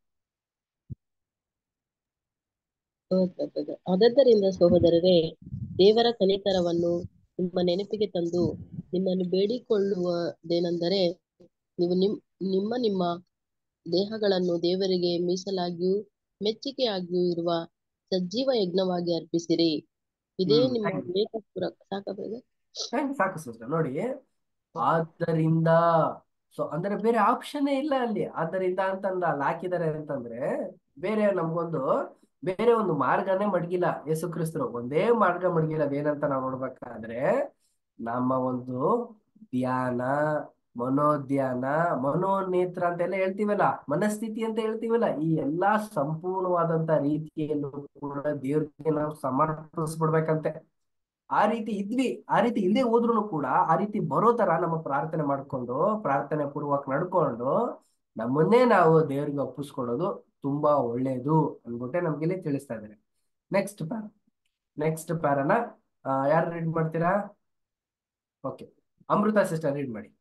ಆದದ್ದರಿಂದ ಸಹೋದರರೇ ದೇವರ ಕನಿಕರವನ್ನು ನಿಮ್ಮ ನೆನಪಿಗೆ ತಂದು ನಿಮ್ಮನ್ನು ಬೇಡಿಕೊಳ್ಳುವುದೇನೆಂದರೆ ನೀವು ನಿಮ್ ನಿಮ್ಮ ನಿಮ್ಮ ದೇಹಗಳನ್ನು ದೇವರಿಗೆ ಮೀಸಲಾಗಿಯೂ ಮೆಚ್ಚುಗೆಯಾಗಿಯೂ ಇರುವ ಸಜೀವ ಯಜ್ಞವಾಗಿ ಅರ್ಪಿಸಿರಿ ಇದೇ ಹ್ಮ್, ನಿಮ್ಮ thank you. ವಿವೇಕ ಪೂರ ಸಾಕಾಗ ಸಾಕು ಸಾಕು ಸಿಸ್ಟರ್ ನೋಡಿ ಆದ್ದರಿಂದ ಸೊ ಅಂದ್ರೆ ಬೇರೆ ಆಪ್ಷನ್ ಇಲ್ಲ ಅಲ್ಲಿ ಆದ್ದರಿಂದ ಅಂತಂದ ಅಲ್ಲಿ ಹಾಕಿದ್ದಾರೆ ಅಂತಂದ್ರೆ ಬೇರೆ ನಮ್ಗೊಂದು ಬೇರೆ ಒಂದು ಮಾರ್ಗನೇ ಮಡಗಿಲ್ಲ ಯೇಸು ಕ್ರಿಸ್ತರು ಒಂದೇ ಮಾರ್ಗ ಮಡಗಿಲ್ಲ ಅದೇನಂತ ನಾವು ನೋಡ್ಬೇಕಾದ್ರೆ ನಮ್ಮ ಒಂದು ಧ್ಯಾನ ಮನೋಧ್ಯಾನ ಮನೋನೇತ್ರ ಅಂತೆಲ್ಲ ಹೇಳ್ತೀವಲ್ಲ ಮನಸ್ಥಿತಿ ಅಂತ ಹೇಳ್ತೀವಲ್ಲ ಈ ಎಲ್ಲಾ ಸಂಪೂರ್ಣವಾದಂತ ರೀತಿಯನ್ನು ಕೂಡ ದೇವ್ರಿಗೆ ನಾವು ಸಮರ್ಪಿಸ್ಬಿಡ್ಬೇಕಂತೆ ಆ ರೀತಿ ಇದ್ವಿ ಆ ರೀತಿ ಇಲ್ಲದೆ ಹೋದ್ರು ಕೂಡ ಆ ರೀತಿ ಬರೋ ತರ ನಮ್ಮ ಪ್ರಾರ್ಥನೆ ಮಾಡ್ಕೊಂಡು ಪ್ರಾರ್ಥನೆ ಪೂರ್ವಕ ನಡ್ಕೊಂಡು ನಮ್ಮನ್ನೇ ನಾವು ದೇವರಿಗೆ ಒಪ್ಪಿಸ್ಕೊಡೋದು ತುಂಬಾ ಒಳ್ಳೇದು ಅನ್ಬಿಟ್ಟೆ ನಮ್ಗೆ ಇಲ್ಲಿ ತಿಳಿಸ್ತಾ ಇದ್ದಾರೆ ನೆಕ್ಸ್ಟ್ ಪ್ಯಾರ ನೆಕ್ಸ್ಟ್ ಪ್ಯಾರನ ಯಾರು ರೀಡ್ ಮಾಡ್ತೀರಾ ಓಕೆ ಅಮೃತ ಸಿಸ್ಟರ್ ರೀಡ್ ಮಾಡಿ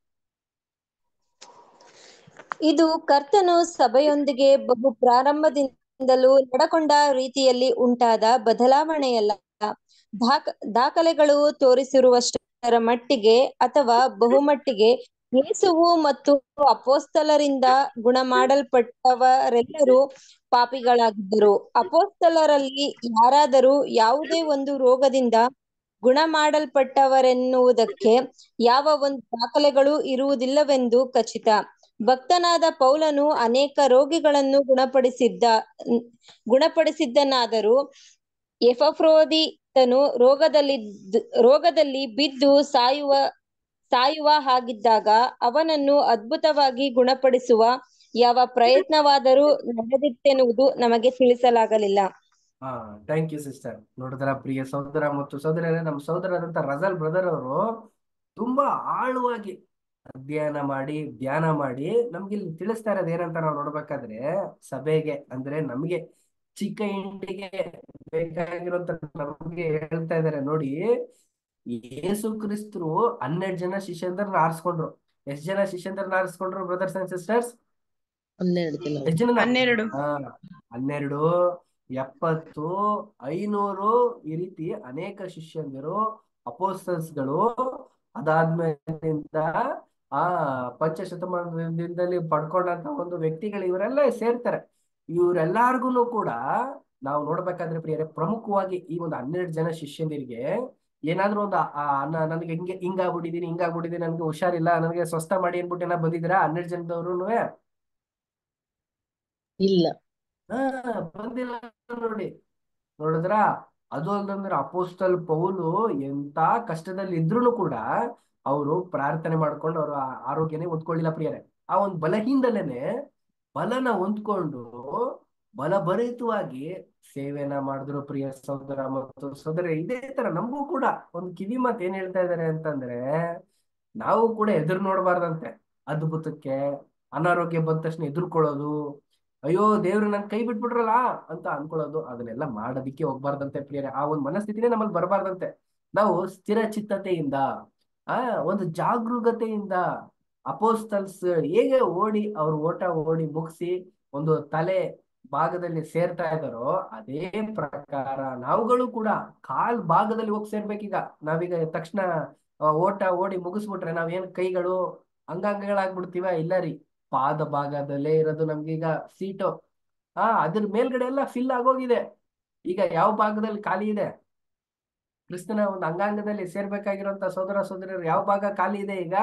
ಇದು ಕರ್ತನು ಸಭೆಯೊಂದಿಗೆ ಬಹು ಪ್ರಾರಂಭದಿಂದಲೂ ನಡಕೊಂಡ ರೀತಿಯಲ್ಲಿ ಉಂಟಾದ ಬದಲಾವಣೆಯಲ್ಲ ದಾಖ ದಾಖಲೆಗಳು ತೋರಿಸಿರುವಷ್ಟರ ಮಟ್ಟಿಗೆ ಅಥವಾ ಬಹುಮಟ್ಟಿಗೆ ಯೇಸುವು ಮತ್ತು ಅಪೋಸ್ತಲರಿಂದ ಗುಣ ಮಾಡಲ್ಪಟ್ಟವರೆಲ್ಲರೂ ಪಾಪಿಗಳಾಗಿದ್ದರು ಅಪೋಸ್ತಲರಲ್ಲಿ ಯಾರಾದರೂ ಯಾವುದೇ ಒಂದು ರೋಗದಿಂದ ಗುಣ ಮಾಡಲ್ಪಟ್ಟವರೆನ್ನುವುದಕ್ಕೆ ಯಾವ ಒಂದು ದಾಖಲೆಗಳು ಇರುವುದಿಲ್ಲವೆಂದು ಖಚಿತ ಭಕ್ತನಾದ ಪೌಲನು ಅನೇಕ ರೋಗಿಗಳನ್ನು ಗುಣಪಡಿಸಿದ್ದ ಗುಣಪಡಿಸಿದ್ದನಾದರೂ ಎಫಫ್ರೋದಿತನು ರೋಗದಲ್ಲಿ ರೋಗದಲ್ಲಿ ಬಿದ್ದು ಸಾಯುವ ಸಾಯುವ ಹಾಗಿದ್ದಾಗ ಅವನನ್ನು ಅದ್ಭುತವಾಗಿ ಗುಣಪಡಿಸುವ ಯಾವ ಪ್ರಯತ್ನವಾದರೂ ನಡೆದಿತ್ತೆನ್ನುವುದು ನಮಗೆ ತಿಳಿಸಲಾಗಲಿಲ್ಲ ಹಾ ಥ್ಯಾಂಕ್ ಯು ಸಿಸ್ಟರ್ ನೋಡಿದ್ರ ಪ್ರಿಯ ಸಹೋದರ ಮತ್ತು ಸಹೋದರರೇ ನಮ್ಮ ಸಹೋದರರಾದಂತ ರಜಲ್ ಬ್ರದರ್ ಅವರು ತುಂಬಾ ಆಳವಾಗಿ ಅಧ್ಯಯನ ಮಾಡಿ ಧ್ಯಾನ ಮಾಡಿ ನಮ್ಗೆ ಇಲ್ಲಿ ತಿಳಿಸ್ತಾ ಇರೋದು ಏನಂತ ನಾವು ನೋಡ್ಬೇಕಾದ್ರೆ ಸಭೆಗೆ ಅಂದ್ರೆ ನಮ್ಗೆ ಚಿಕ್ಕ ಇಂಟಿಗೆ ಬೇಕಾಗಿರೋಂತ ನಮ್ಗೆ ಹೇಳ್ತಾ ಇದಾರೆ ನೋಡಿ ಯೇಸು ಕ್ರಿಸ್ತರು ಹನ್ನೆರಡು ಜನ ಶಿಷ್ಯಂದ್ರನ್ನ ಆರಿಸ್ಕೊಂಡ್ರು ಎಷ್ಟ್ ಜನ ಶಿಷ್ಯಂದ್ರನ್ನ ಆರಿಸ್ಕೊಂಡ್ರು ಬ್ರದರ್ಸ್ ಅಂಡ್ ಸಿಸ್ಟರ್ಸ್ ಹನ್ನೆರಡು ಜನ ಎಷ್ಟ್ ಜನ ಹನ್ನೆರಡು ಹಾ ಹನ್ನೆರಡು ಎಪ್ಪತ್ತು ಐನೂರು ಈ ರೀತಿ ಅನೇಕ ಶಿಷ್ಯಂದಿರು ಅಪೋಸ್ತಲ್ಸ್ಗಳು ಅದಾದ್ಮೇಲಿಂದ ಆ ಪಂಚಶತಮಾನದಿಂದಲೇ ಪಡ್ಕೊಂಡಂತ ಒಂದು ವ್ಯಕ್ತಿಗಳು ಇವರೆಲ್ಲ ಸೇರ್ತಾರೆ ಇವರೆಲ್ಲಾರ್ಗು ಕೂಡ ನಾವು ನೋಡ್ಬೇಕಾದ್ರೆ ಪ್ರಿಯರೇ ಪ್ರಮುಖವಾಗಿ ಈ ಒಂದು ಹನ್ನೆರಡು ಜನ ಶಿಷ್ಯಂದಿರಿಗೆ ಏನಾದ್ರೂ ಒಂದು ಆ ನ- ನನಗೆ ಹಿಂಗೆ ಹಿಂಗಾಗ್ಬಿಟ್ಟಿದೀನಿ ಹಿಂಗಾಗ್ಬಿಟ್ಟಿದೀನಿ ನನಗೆ ಹುಷಾರಿಲ್ಲ ನನಗೆ ಸ್ವಸ್ಥ ಮಾಡಿ ಅನ್ಬಿಟ್ಟು ಏನೋ ಬಂದಿದ್ದೀರಾ ಹನ್ನೆರಡು ಜನದವ್ರು ಇಲ್ಲ ಹಾ ಬಂದಿಲ್ಲ ನೋಡಿ ನೋಡಿದ್ರ ಅದು ಅಲ್ದಂದ್ರೆ ಅಪೋಸ್ತಲ್ ಪೌಲು ಎಂತ ಕಷ್ಟದಲ್ಲಿ ಇದ್ರು ಕೂಡ ಅವರು ಪ್ರಾರ್ಥನೆ ಮಾಡ್ಕೊಂಡು ಅವರು ಆರೋಗ್ಯನೇ ಹೊಂದ್ಕೊಳ್ಳಿಲ್ಲ ಪ್ರಿಯರೇ ಆ ಒಂದು ಬಲಹೀನದಲ್ಲೇನೆ ಬಲನ ಹೊಂದ್ಕೊಂಡು ಬಲಭರಿತವಾಗಿ ಸೇವೆನ ಮಾಡಿದ್ರು ಪ್ರಿಯ ಸಹೋದರ ಮತ್ತು ಸಹೋದರ ಇದೇ ತರ ನಮಗೂ ಕೂಡ ಒಂದು ಕಿವಿ ಮಾತು ಏನ್ ಹೇಳ್ತಾ ಇದಾರೆ ಅಂತಂದ್ರೆ ನಾವು ಕೂಡ ಎದುರು ನೋಡ್ಬಾರ್ದಂತೆ ಅದ್ಭುತಕ್ಕೆ ಅನಾರೋಗ್ಯ ಬಂದ ತಕ್ಷಣ ಎದುರ್ಕೊಳ್ಳೋದು ಅಯ್ಯೋ ದೇವ್ರು ನನ್ ಕೈ ಬಿಟ್ಬಿಟ್ರಲ್ಲ ಅಂತ ಅನ್ಕೊಳ್ಳೋದು ಅದನ್ನೆಲ್ಲ ಮಾಡೋದಿಕ್ಕೆ ಹೋಗ್ಬಾರ್ದಂತೆ ಪ್ರಿಯರೇ ಆ ಒಂದು ಮನಸ್ಥಿತಿನೇ ನಮ್ಮಲ್ಲಿ ಬರಬಾರ್ದಂತೆ ನಾವು ಸ್ಥಿರ ಚಿತ್ತತೆಯಿಂದ ಆ ಒಂದು ಜಾಗರೂಕತೆಯಿಂದ ಅಪೋಸ್ತಲ್ಸ್ ಹೇಗೆ ಓಡಿ ಅವ್ರ ಓಟ ಓಡಿ ಮುಗಿಸಿ ಒಂದು ತಲೆ ಭಾಗದಲ್ಲಿ ಸೇರ್ತಾ ಇದ್ದಾರೋ ಅದೇ ಪ್ರಕಾರ ನಾವುಗಳು ಕೂಡ ಕಾಲ್ ಭಾಗದಲ್ಲಿ ಹೋಗಿ ಸೇರ್ಬೇಕೀಗ ನಾವೀಗ ತಕ್ಷಣ ಆ, ಓಟ ಓಡಿ ಮುಗಿಸ್ಬಿಟ್ರೆ ನಾವೇನ್ ಕೈಗಳು ಅಂಗಾಂಗಗಳಾಗ್ಬಿಡ್ತೀವ ಇಲ್ಲ ರೀ ಪಾದ ಭಾಗದಲ್ಲೇ ಇರೋದು ನಮ್ಗೀಗ ಸೀಟು ಆ ಅದ್ರ ಮೇಲ್ಗಡೆ ಎಲ್ಲ ಫಿಲ್ ಆಗೋಗಿದೆ ಈಗ ಯಾವ ಭಾಗದಲ್ಲಿ ಖಾಲಿ ಇದೆ ಕ್ರಿಸ್ತನ ಒಂದು ಅಂಗಾಂಗದಲ್ಲಿ ಸೇರ್ಬೇಕಾಗಿರುವಂತ ಸೋದರ ಸೋದರಿಯರು ಯಾವ ಭಾಗ ಖಾಲಿ ಇದೆ ಈಗ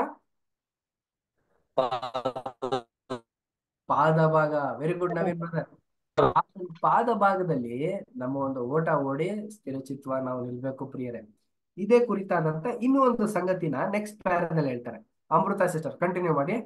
ಪಾದ ಭಾಗ ವೆರಿ ಗುಡ್ ನವೀನ್ ಬ್ರದರ್ ಆ ಒಂದು ಪಾದ ಭಾಗದಲ್ಲಿ ನಮ್ಮ ಒಂದು ಓಟ ಓಡಿ ಸ್ಥಿರಚಿತ್ವ ನಾವು ನಿಲ್ಬೇಕು ಪ್ರಿಯರೇ ಇದೇ ಕುರಿತಾದಂತ ಇನ್ನೂ ಒಂದು ಸಂಗತಿನ ನೆಕ್ಸ್ಟ್ ಪ್ಯಾರದಲ್ಲಿ ಹೇಳ್ತಾರೆ ಅಮೃತ ಸಿಸ್ಟರ್ ಕಂಟಿನ್ಯೂ ಮಾಡಿ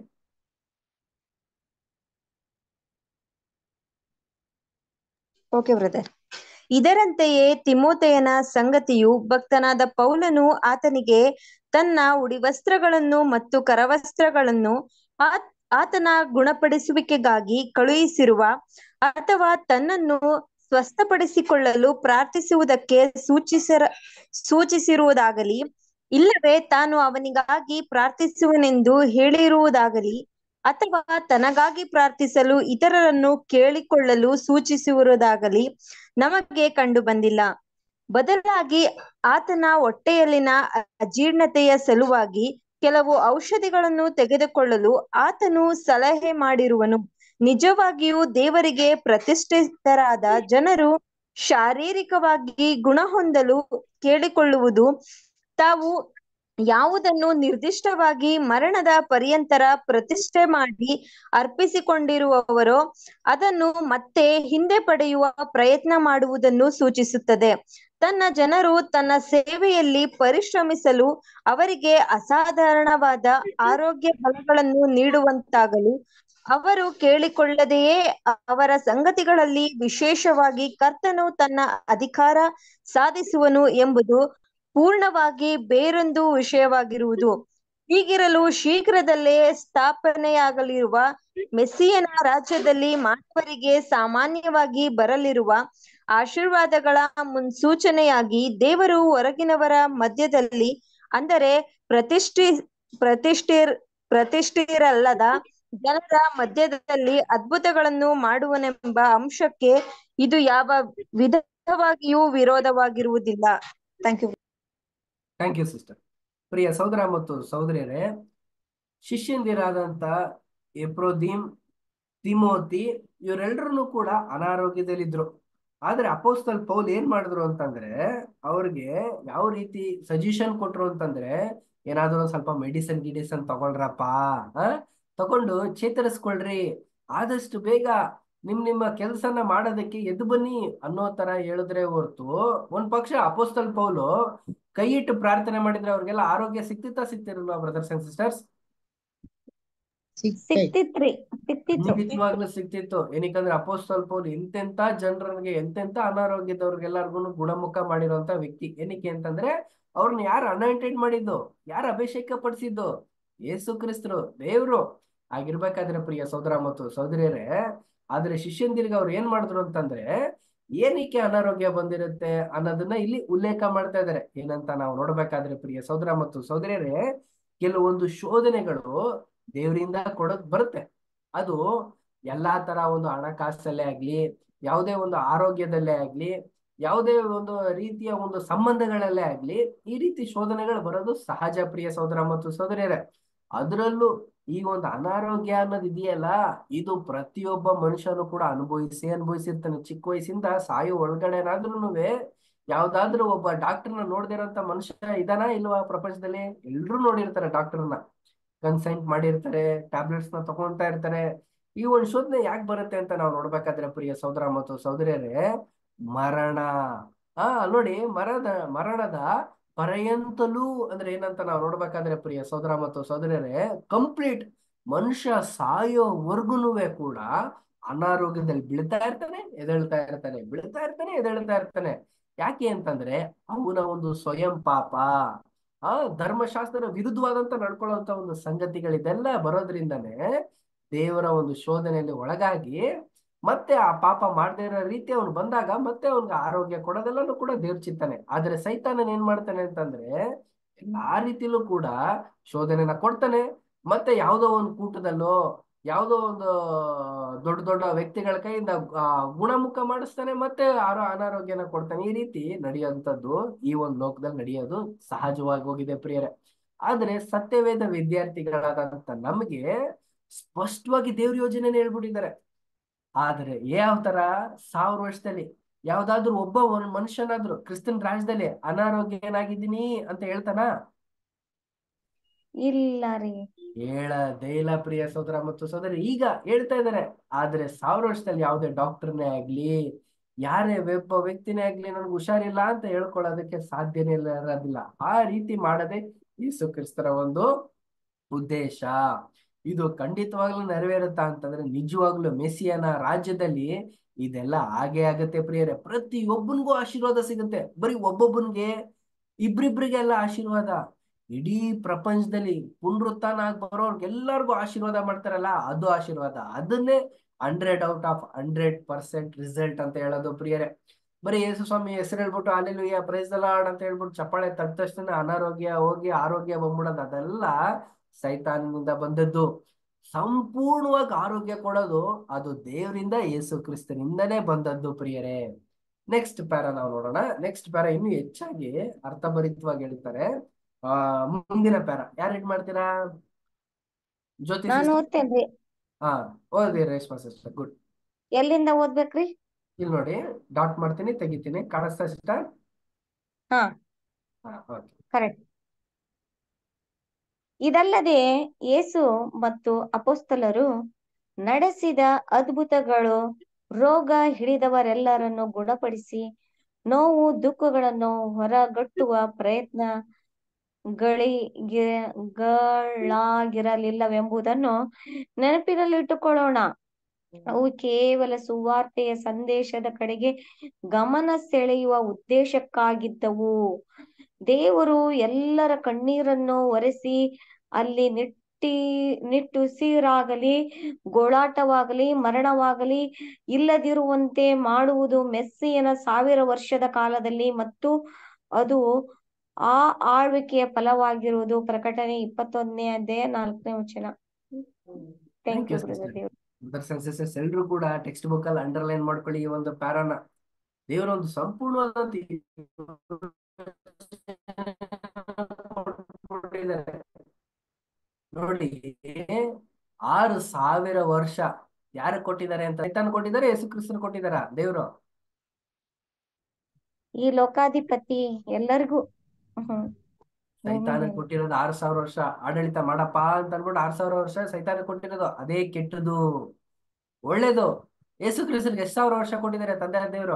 ಓಕೆ ಬ್ರದರ್ ಇದರಂತೆಯೇ ತಿಮೋತೆಯನ ಸಂಗತಿಯು ಭಕ್ತನಾದ ಪೌಲನು ಆತನಿಗೆ ತನ್ನ ಉಡಿವಸ್ತ್ರಗಳನ್ನು ಮತ್ತು ಕರವಸ್ತ್ರಗಳನ್ನು ಆ- ಆತನ ಗುಣಪಡಿಸುವಿಕೆಗಾಗಿ ಕಳುಹಿಸಿರುವ ಅಥವಾ ತನ್ನನ್ನು ಸ್ವಸ್ಥಪಡಿಸಿಕೊಳ್ಳಲು ಪ್ರಾರ್ಥಿಸುವುದಕ್ಕೆ ಸೂಚಿಸಿರ ಸೂಚಿಸಿರುವುದಾಗಲಿ ಇಲ್ಲವೇ ತಾನು ಅವನಿಗಾಗಿ ಪ್ರಾರ್ಥಿಸುವನೆಂದು ಹೇಳಿರುವುದಾಗಲಿ ಅಥವಾ ತನಗಾಗಿ ಪ್ರಾರ್ಥಿಸಲು ಇತರರನ್ನು ಕೇಳಿಕೊಳ್ಳಲು ಸೂಚಿಸುವುದಾಗಲಿ ನಮಗೆ ಕಂಡು ಬಂದಿಲ್ಲ ಬದಲಾಗಿ ಆತನ ಹೊಟ್ಟೆಯಲ್ಲಿನ ಅಜೀರ್ಣತೆಯ ಸಲುವಾಗಿ ಕೆಲವು ಔಷಧಿಗಳನ್ನು ತೆಗೆದುಕೊಳ್ಳಲು ಆತನು ಸಲಹೆ ಮಾಡಿರುವನು ನಿಜವಾಗಿಯೂ ದೇವರಿಗೆ ಪ್ರತಿಷ್ಠಿತರಾದ ಜನರು ಶಾರೀರಿಕವಾಗಿ ಗುಣ ಹೊಂದಲು ಕೇಳಿಕೊಳ್ಳುವುದು ತಾವು ಯಾವುದನ್ನು ನಿರ್ದಿಷ್ಟವಾಗಿ ಮರಣದ ಪರ್ಯಂತರ ಪ್ರತಿಷ್ಠೆ ಮಾಡಿ ಅರ್ಪಿಸಿಕೊಂಡಿರುವವರೋ ಅದನ್ನು ಮತ್ತೆ ಹಿಂದೆ ಪಡೆಯುವ ಪ್ರಯತ್ನ ಮಾಡುವುದನ್ನು ಸೂಚಿಸುತ್ತದೆ ತನ್ನ ಜನರು ತನ್ನ ಸೇವೆಯಲ್ಲಿ ಪರಿಶ್ರಮಿಸಲು ಅವರಿಗೆ ಅಸಾಧಾರಣವಾದ ಆರೋಗ್ಯ ಬಲಗಳನ್ನು ನೀಡುವಂತಾಗಲು ಅವರು ಕೇಳಿಕೊಳ್ಳದೆಯೇ ಅವರ ಸಂಗತಿಗಳಲ್ಲಿ ವಿಶೇಷವಾಗಿ ಕರ್ತನು ತನ್ನ ಅಧಿಕಾರ ಸಾಧಿಸುವನು ಎಂಬುದು ಪೂರ್ಣವಾಗಿ ಬೇರೊಂದು ವಿಷಯವಾಗಿರುವುದು ಹೀಗಿರಲು ಶೀಘ್ರದಲ್ಲೇ ಸ್ಥಾಪನೆಯಾಗಲಿರುವ ಮೆಸ್ಸಿಯನ ರಾಜ್ಯದಲ್ಲಿ ಮಾನವರಿಗೆ ಸಾಮಾನ್ಯವಾಗಿ ಬರಲಿರುವ ಆಶೀರ್ವಾದಗಳ ಮುನ್ಸೂಚನೆಯಾಗಿ ದೇವರು ಹೊರಗಿನವರ ಮಧ್ಯದಲ್ಲಿ ಅಂದರೆ ಪ್ರತಿಷ್ಠಿ ಪ್ರತಿಷ್ಠಿರ್ ಪ್ರತಿಷ್ಠಿರಲ್ಲದ ಜನರ ಮಧ್ಯದಲ್ಲಿ ಅದ್ಭುತಗಳನ್ನು ಮಾಡುವನೆಂಬ ಅಂಶಕ್ಕೆ ಇದು ಯಾವ ವಿಧವಾಗಿಯೂ ವಿರೋಧವಾಗಿರುವುದಿಲ್ಲ thank you thank you sister ಪ್ರಿಯ ಸಹೋದರ ಮತ್ತು ಸಹೋದರಿಯರೇ ಶಿಷ್ಯಂದಿರಾದಂತ ಎಪ್ರೋದೀಮ್ ತಿಮೋತಿ ಇವರೆಲ್ಲರೂ ಕೂಡ ಅನಾರೋಗ್ಯದಲ್ಲಿದ್ರು ಆದ್ರೆ ಅಪೋಸ್ತಲ್ ಪೌಲ್ ಏನ್ ಮಾಡಿದ್ರು ಅಂತಂದ್ರೆ ಅವ್ರಿಗೆ ಯಾವ ರೀತಿ ಸಜೆಷನ್ ಕೊಟ್ರು ಅಂತಂದ್ರೆ ಏನಾದ್ರು ಒಂದ್ ಸ್ವಲ್ಪ ಮೆಡಿಸನ್ ಗಿಡಿಸನ್ ತಗೊಳ್ರಪ್ಪ ಆ ತಗೊಂಡು ಚೇತರಿಸ್ಕೊಳ್ರಿ ಆದಷ್ಟು ಬೇಗ ನಿಮ್ ನಿಮ್ಮ ಕೆಲ್ಸನ ಮಾಡೋದಕ್ಕೆ ಎದ್ದು ಬನ್ನಿ ಅನ್ನೋ ತರ ಹೇಳಿದ್ರೆ ಹೊರ್ತು ಒಂದ್ ಪಕ್ಷ ಅಪೋಸ್ತಲ್ ಪೌಲು ಕೈ ಇಟ್ಟು ಪ್ರಾರ್ಥನೆ ಮಾಡಿದ್ರೆ ಅವ್ರಿಗೆಲ್ಲ ಆರೋಗ್ಯ ಸಿಕ್ತಿತ್ತಾ ಸಿಕ್ತಿರಲ್ವಾ ಬ್ರದರ್ಸ್ ಅಂಡ್ ಸಿಸ್ಟರ್ಸ್ ಸಿಗ್ತೈತೆ ಸಿಕ್ತಿತ್ರಿ ಸಿಕ್ತಿತ್ತು ಖಂಡಿತವಾಗ್ಲೂ ಸಿಕ್ತಿತ್ತು ಏನಕ್ಕಂದ್ರೆ ಅಪೋಸ್ತಲ್ ಪೌಲ್ ಎಂತೆಂತ ಜನರಿಗೆ ಎಂತೆಂತ ಅನಾರೋಗ್ಯದವ್ರಿಗೆಲ್ಲರಿಗೂ ಗುಣಮುಖ ಮಾಡಿರುವಂತ ವ್ಯಕ್ತಿ ಏನಕ್ಕೆ ಅಂತಂದ್ರೆ ಅವ್ರನ್ನ ಯಾರು ಅನಾಯಿಂಟೆಡ್ ಮಾಡಿದ್ದು ಯಾರು ಅಭಿಷೇಕ ಪಡಿಸಿದ್ದು ಯೇಸು ಕ್ರಿಸ್ತರು ದೇವ್ರು ಆಗಿರ್ಬೇಕಾದ್ರೆ ಪ್ರಿಯ ಸೋದರ ಮತ್ತು ಸೋದರಿಯರೇ ಆದ್ರೆ ಶಿಷ್ಯಂದಿರಿಗೆ ಅವ್ರು ಏನ್ ಮಾಡಿದ್ರು ಅಂತಂದ್ರೆ ಏನಕ್ಕೆ ಅನಾರೋಗ್ಯ ಬಂದಿರುತ್ತೆ ಅನ್ನೋದನ್ನ ಇಲ್ಲಿ ಉಲ್ಲೇಖ ಮಾಡ್ತಾ ಇದ್ದಾರೆ ಏನಂತ ನಾವು ನೋಡ್ಬೇಕಾದ್ರೆ ಪ್ರಿಯ ಸೋದರ ಮತ್ತು ಸೋದರಿಯರೇ ಕೆಲವೊಂದು ಶೋಧನೆಗಳು ದೇವರಿಂದ ಕೊಡೋದ್ ಬರುತ್ತೆ ಅದು ಎಲ್ಲಾ ತರ ಒಂದು ಹಣಕಾಸಲ್ಲೇ ಆಗ್ಲಿ ಯಾವುದೇ ಒಂದು ಆರೋಗ್ಯದಲ್ಲೇ ಆಗ್ಲಿ ಯಾವುದೇ ಒಂದು ರೀತಿಯ ಒಂದು ಸಂಬಂಧಗಳಲ್ಲೇ ಆಗ್ಲಿ ಈ ರೀತಿ ಶೋಧನೆಗಳು ಬರೋದು ಸಹಜ ಪ್ರಿಯ ಸೋದರ ಮತ್ತು ಸೋದರಿಯರೇ ಅದರಲ್ಲೂ ಈ ಒಂದು ಅನಾರೋಗ್ಯ ಅನ್ನೋದು ಇದೆಯಲ್ಲ ಇದು ಪ್ರತಿಯೊಬ್ಬ ಮನುಷ್ಯನು ಕೂಡ ಅನುಭವಿಸಿ ಅನುಭವಿಸಿರ್ತಾನೆ ಚಿಕ್ಕ ವಯಸ್ಸಿಂದ ಸಾಯೋ ಒಳಗಡೆನಾದ್ರೂ ಯಾವ್ದಾದ್ರು ಒಬ್ಬ ಡಾಕ್ಟರ್ನ ನೋಡ್ದಿರೋಂತ ಮನುಷ್ಯ ಇದಾನ ಇಲ್ವಾ ಪ್ರಪಂಚದಲ್ಲಿ ಎಲ್ರು ನೋಡಿರ್ತಾರೆ ಡಾಕ್ಟರ್ನ ಕನ್ಸಲ್ಟ್ ಮಾಡಿರ್ತಾರೆ ಟ್ಯಾಬ್ಲೆಟ್ಸ್ ನ ತಗೊಂತಾ ಇರ್ತಾರೆ ಈ ಒಂದು ಶೋಧನೆ ಯಾಕೆ ಬರುತ್ತೆ ಅಂತ ನಾವು ನೋಡ್ಬೇಕಾದ್ರೆ ಪ್ರಿಯ ಸೋದರ ಮತ್ತು ಸೋದರಿಯರೇ ಮರಣ ಆ ನೋಡಿ ಮರದ ಮರಣದ ಪರ್ಯಂತಲೂ ಅಂದ್ರೆ ಏನಂತ ನಾವು ನೋಡ್ಬೇಕಾದ್ರೆ ಪ್ರಿಯ ಸೋದರ ಮತ್ತು ಸೋದರಿಯರೇ ಕಂಪ್ಲೀಟ್ ಮನುಷ್ಯ ಸಾಯೋವರ್ಗುನು ಕೂಡ ಅನಾರೋಗ್ಯದಲ್ಲಿ ಬೀಳ್ತಾ ಇರ್ತಾನೆ ಎದ್ದೇಳ್ತಾ ಇರ್ತಾನೆ ಬೀಳ್ತಾ ಇರ್ತಾನೆ ಎದ್ದೇಳ್ತಾ ಇರ್ತಾನೆ ಯಾಕೆ ಅಂತಂದ್ರೆ ಅವನ ಒಂದು ಸ್ವಯಂ ಪಾಪ ಆ ಧರ್ಮಶಾಸ್ತ್ರ ವಿರುದ್ಧವಾದಂತ ನಡ್ಕೊಳ್ಳುವಂತ ಒಂದು ಸಂಗತಿಗಳಿದೆಲ್ಲ ಬರೋದ್ರಿಂದಾನೇ ದೇವರ ಒಂದು ಶೋಧನೆಯಲ್ಲಿ ಒಳಗಾಗಿ ಮತ್ತೆ ಆ ಪಾಪ ಮಾಡದೇ ಇರೋ ರೀತಿ ಅವನು ಬಂದಾಗ ಮತ್ತೆ ಅವನಿಗೆ ಆರೋಗ್ಯ ಕೊಡೋದೆಲ್ಲನೂ ಕೂಡ ದೇವ್ರ ಚಿಂತಾನೆ ಆದ್ರೆ ಸೈತಾನನ್ ಏನ್ ಮಾಡ್ತಾನೆ ಅಂತಂದ್ರೆ ಎಲ್ಲಾ ರೀತಿಲೂ ಕೂಡ ಶೋಧನೆನ ಕೊಡ್ತಾನೆ ಮತ್ತೆ ಯಾವುದೋ ಒಂದು ಕೂಟದಲ್ಲೋ ಯಾವುದೋ ಒಂದು ದೊಡ್ಡ ದೊಡ್ಡ ವ್ಯಕ್ತಿಗಳ ಕೈಯಿಂದ ಆ, ಗುಣಮುಖ ಮಾಡಿಸ್ತಾನೆ ಮತ್ತೆ ಆರೋ ಅನಾರೋಗ್ಯನ ಕೊಡ್ತಾನೆ ಈ ರೀತಿ ನಡೆಯುವಂಥದ್ದು ಈ ಒಂದು ಲೋಕದಲ್ಲಿ ನಡೆಯೋದು ಸಹಜವಾಗಿ ಹೋಗಿದೆ ಪ್ರಿಯರೇ ಆದ್ರೆ ಸತ್ಯವೇದ ವಿದ್ಯಾರ್ಥಿಗಳಾದಂತ ನಮಗೆ ಸ್ಪಷ್ಟವಾಗಿ ದೇವ್ರ ಯೋಜನೆ ಹೇಳ್ಬಿಟ್ಟಿದ್ದಾರೆ ಆದ್ರೆ ಯಾವ ತರ ಸಾವಿರ ವರ್ಷದಲ್ಲಿ ಯಾವ್ದಾದ್ರು ಒಬ್ಬ ಒಂದ್ ಮನುಷ್ಯನಾದ್ರು ಕ್ರಿಸ್ತನ್ ರಾಜ್ಯದಲ್ಲಿ ಅನಾರೋಗ್ಯನಾಗಿದ್ದೀನಿ ಅಂತ ಹೇಳ್ತಾನ ಇಲ್ಲ ರೀ ಹೇಳದೇ ಇಲ್ಲ ಪ್ರಿಯ ಸೋದರ ಮತ್ತು ಸೋದರಿ ಈಗ ಹೇಳ್ತಾ ಇದಾರೆ ಆದ್ರೆ ಸಾವಿರ ವರ್ಷದಲ್ಲಿ ಯಾವುದೇ ಡಾಕ್ಟರ್ನೇ ಆಗ್ಲಿ ಯಾರೇ ಒಬ್ಬ ವ್ಯಕ್ತಿನೇ ಆಗ್ಲಿ ನನ್ಗೆ ಹುಷಾರಿಲ್ಲ ಅಂತ ಹೇಳ್ಕೊಳ್ಳೋದಕ್ಕೆ ಸಾಧ್ಯನೇ ಇಲ್ಲ ಇರೋದಿಲ್ಲ ಆ ರೀತಿ ಮಾಡದೆ ಯೇಸು ಕ್ರಿಸ್ತರ ಒಂದು ಉದ್ದೇಶ ಇದು ಖಂಡಿತವಾಗ್ಲೂ ನೆರವೇರುತ್ತಾ ಅಂತಂದ್ರೆ ನಿಜವಾಗ್ಲೂ ಮೆಸ್ಸಿಯನ ರಾಜ್ಯದಲ್ಲಿ ಇದೆಲ್ಲ ಹಾಗೆ ಆಗತ್ತೆ ಪ್ರಿಯರೇ ಪ್ರತಿಯೊಬ್ಬನಿಗೂ ಆಶೀರ್ವಾದ ಸಿಗುತ್ತೆ ಬರೀ ಒಬ್ಬೊಬ್ಬನಿಗೆ ಇಬ್ರಿಬ್ರಿಗೆಲ್ಲ ಆಶೀರ್ವಾದ ಇಡೀ ಪ್ರಪಂಚದಲ್ಲಿ ಪುನರುತ್ಥಾನ ಆಗಿ ಬರೋರ್ಗೆಲ್ಲರಿಗೂ ಆಶೀರ್ವಾದ ಮಾಡ್ತಾರಲ್ಲ ಅದು ಆಶೀರ್ವಾದ ಅದನ್ನೇ hundred out of hundred percent result ಅಂತ ಹೇಳೋದು ಪ್ರಿಯರೇ ಬರೀ ಯೇಸು ಸ್ವಾಮಿ ಹೆಸರು ಹೇಳ್ಬಿಟ್ಟು ಅಲ್ಲೆಲುಯ್ಯ ಪ್ರೈಸ್ ಲಾರ್ಡ್ ಅಂತ ಹೇಳ್ಬಿಟ್ಟು ಚಪ್ಪಾಳೆ ತಟ್ಟ ತಕ್ಷಣ ಅನಾರೋಗ್ಯ ಹೋಗಿ ಆರೋಗ್ಯ ಬಂದ್ಬಿಡೋದು ಅದೆಲ್ಲ ಸೈತಾನಿನಿಂದ ಬಂದದ್ದು ಸಂಪೂರ್ಣವಾಗಿ ಆರೋಗ್ಯ ಕೊಡೋದು ಅದು ದೇವರಿಂದ ಯೇಸು ಕ್ರಿಸ್ತನಿಂದನೇ ಬಂದದ್ದು ಪ್ರಿಯರೇ ನೆಕ್ಸ್ಟ್ ಪ್ಯಾರ ನಾವು ನೋಡೋಣ ನೆಕ್ಸ್ಟ್ ಪ್ಯಾರ ಇನ್ನು ಹೆಚ್ಚಾಗಿ ಅರ್ಥಭರಿತವಾಗಿ ಹೇಳ್ತಾರೆ ಆ ಮುಂದಿನ ಪ್ಯಾರ ಯಾರು ರೀಡ್ ಮಾಡ್ತೀರಾ ಜ್ಯೋತಿ ನಾನು sister? ಓದ್ತೇನ್ರಿ ಹಾ ಓದಿ ರೇಷ್ಮಾ ಸಿಸ್ಟರ್ ಗುಡ್ ಎಲ್ಲಿಂದ ಓದ್ಬೇಕ್ರಿ ಇಲ್ಲಿ ನೋಡಿ ಡಾಟ್ ಮಾಡ್ತೀನಿ ತೆಗಿತೀನಿ ಕಾಣಿಸ್ತಾ ಸಿಸ್ಟರ್ ಹಾ ಹಾ ಓಕೆ ಕರೆಕ್ಟ್ ಇದಲ್ಲದೆ ಯೇಸು ಮತ್ತು ಅಪೊಸ್ತಲರು ನಡೆಸಿದ ಅದ್ಭುತಗಳು ರೋಗ ಹಿಡಿದವರೆಲ್ಲರನ್ನು ಗುಣಪಡಿಸಿ ನೋವು ದುಃಖಗಳನ್ನು ಹೊರಗಟ್ಟುವ ಪ್ರಯತ್ನ ಗಳಿಗೆ ಗಳಾಗಿರಲಿಲ್ಲವೆಂಬುದನ್ನು ನೆನಪಿನಲ್ಲಿಟ್ಟುಕೊಳ್ಳೋಣ ಅವು ಕೇವಲ ಸುವಾರ್ತೆಯ ಸಂದೇಶದ ಕಡೆಗೆ ಗಮನ ಸೆಳೆಯುವ ಉದ್ದೇಶಕ್ಕಾಗಿದ್ದವು ದೇವರು ಎಲ್ಲರ ಕಣ್ಣೀರನ್ನು ಒರೆಸಿ ಅಲ್ಲಿ ನಿಟ್ಟಿ ನಿಟ್ಟುಸಿರಾಗಲಿ ಗೋಳಾಟವಾಗಲಿ ಮರಣವಾಗಲಿ ಇಲ್ಲದಿರುವಂತೆ ಮಾಡುವುದು ಮೆಸ್ಸಿಯನ ಸಾವಿರ ವರ್ಷದ ಕಾಲದಲ್ಲಿ ಮತ್ತು ಅದು ಆ ಆಳ್ವಿಕೆಯ ಫಲವಾಗಿರುವುದು ಪ್ರಕಟಣೆ ಇಪ್ಪತ್ತೊಂದನೇ ಅಧ್ಯಾಯ ನಾಲ್ಕನೇ ವಚನ thank you brother Dev brothers and sisters ಎಲ್ರು ಕೂಡ ಟೆಕ್ಸ್ಟ್ ಬುಕ್ ಅಲ್ಲಿ ಅಂಡರ್ಲೈನ್ ಮಾಡ್ಕೊಳ್ಳಿ ಈ ಒಂದು ಪ್ಯಾರಾನ ದೇವರ ಒಂದು ಸಂಪೂರ್ಣವಾದಂತ ಕೊಟ್ಟಿದ್ದಾರೆ. ನೋಡಿ ಆರು ಸಾವಿರ ವರ್ಷ ಯಾರು ಕೊಟ್ಟಿದ್ದಾರೆ ಅಂತ ಸೈತಾನ್ ಕೊಟ್ಟಿದ್ದಾರೆ ಯೇಸು ಕ್ರಿಸ್ತನ್ ಕೊಟ್ಟಿದಾರ ದೇವ್ರು ಈ ಲೋಕಾಧಿಪತಿ ಎಲ್ಲರಿಗೂ ಹ್ಮ್ ಸೈತಾನ ಭೂಮಿ ಕೊಟ್ಟಿರೋದು ಆರು ಸಾವಿರ ವರ್ಷ ಆಡಳಿತ ಮಾಡಪ್ಪ ಅಂತ ಅನ್ಬಿಟ್ಟು ಆರು ಸಾವಿರ ವರ್ಷ ಸೈತಾನ ಕೊಟ್ಟಿರೋದು ಅದೇ ಕೆಟ್ಟದು ಒಳ್ಳೇದು ಯೇಸು ಕ್ರಿಸ್ತನ್ಗೆ ಎಷ್ಟ್ ಸಾವಿರ ವರ್ಷ ಕೊಟ್ಟಿದ್ದಾರೆ ತಂದೆ ದೇವ್ರು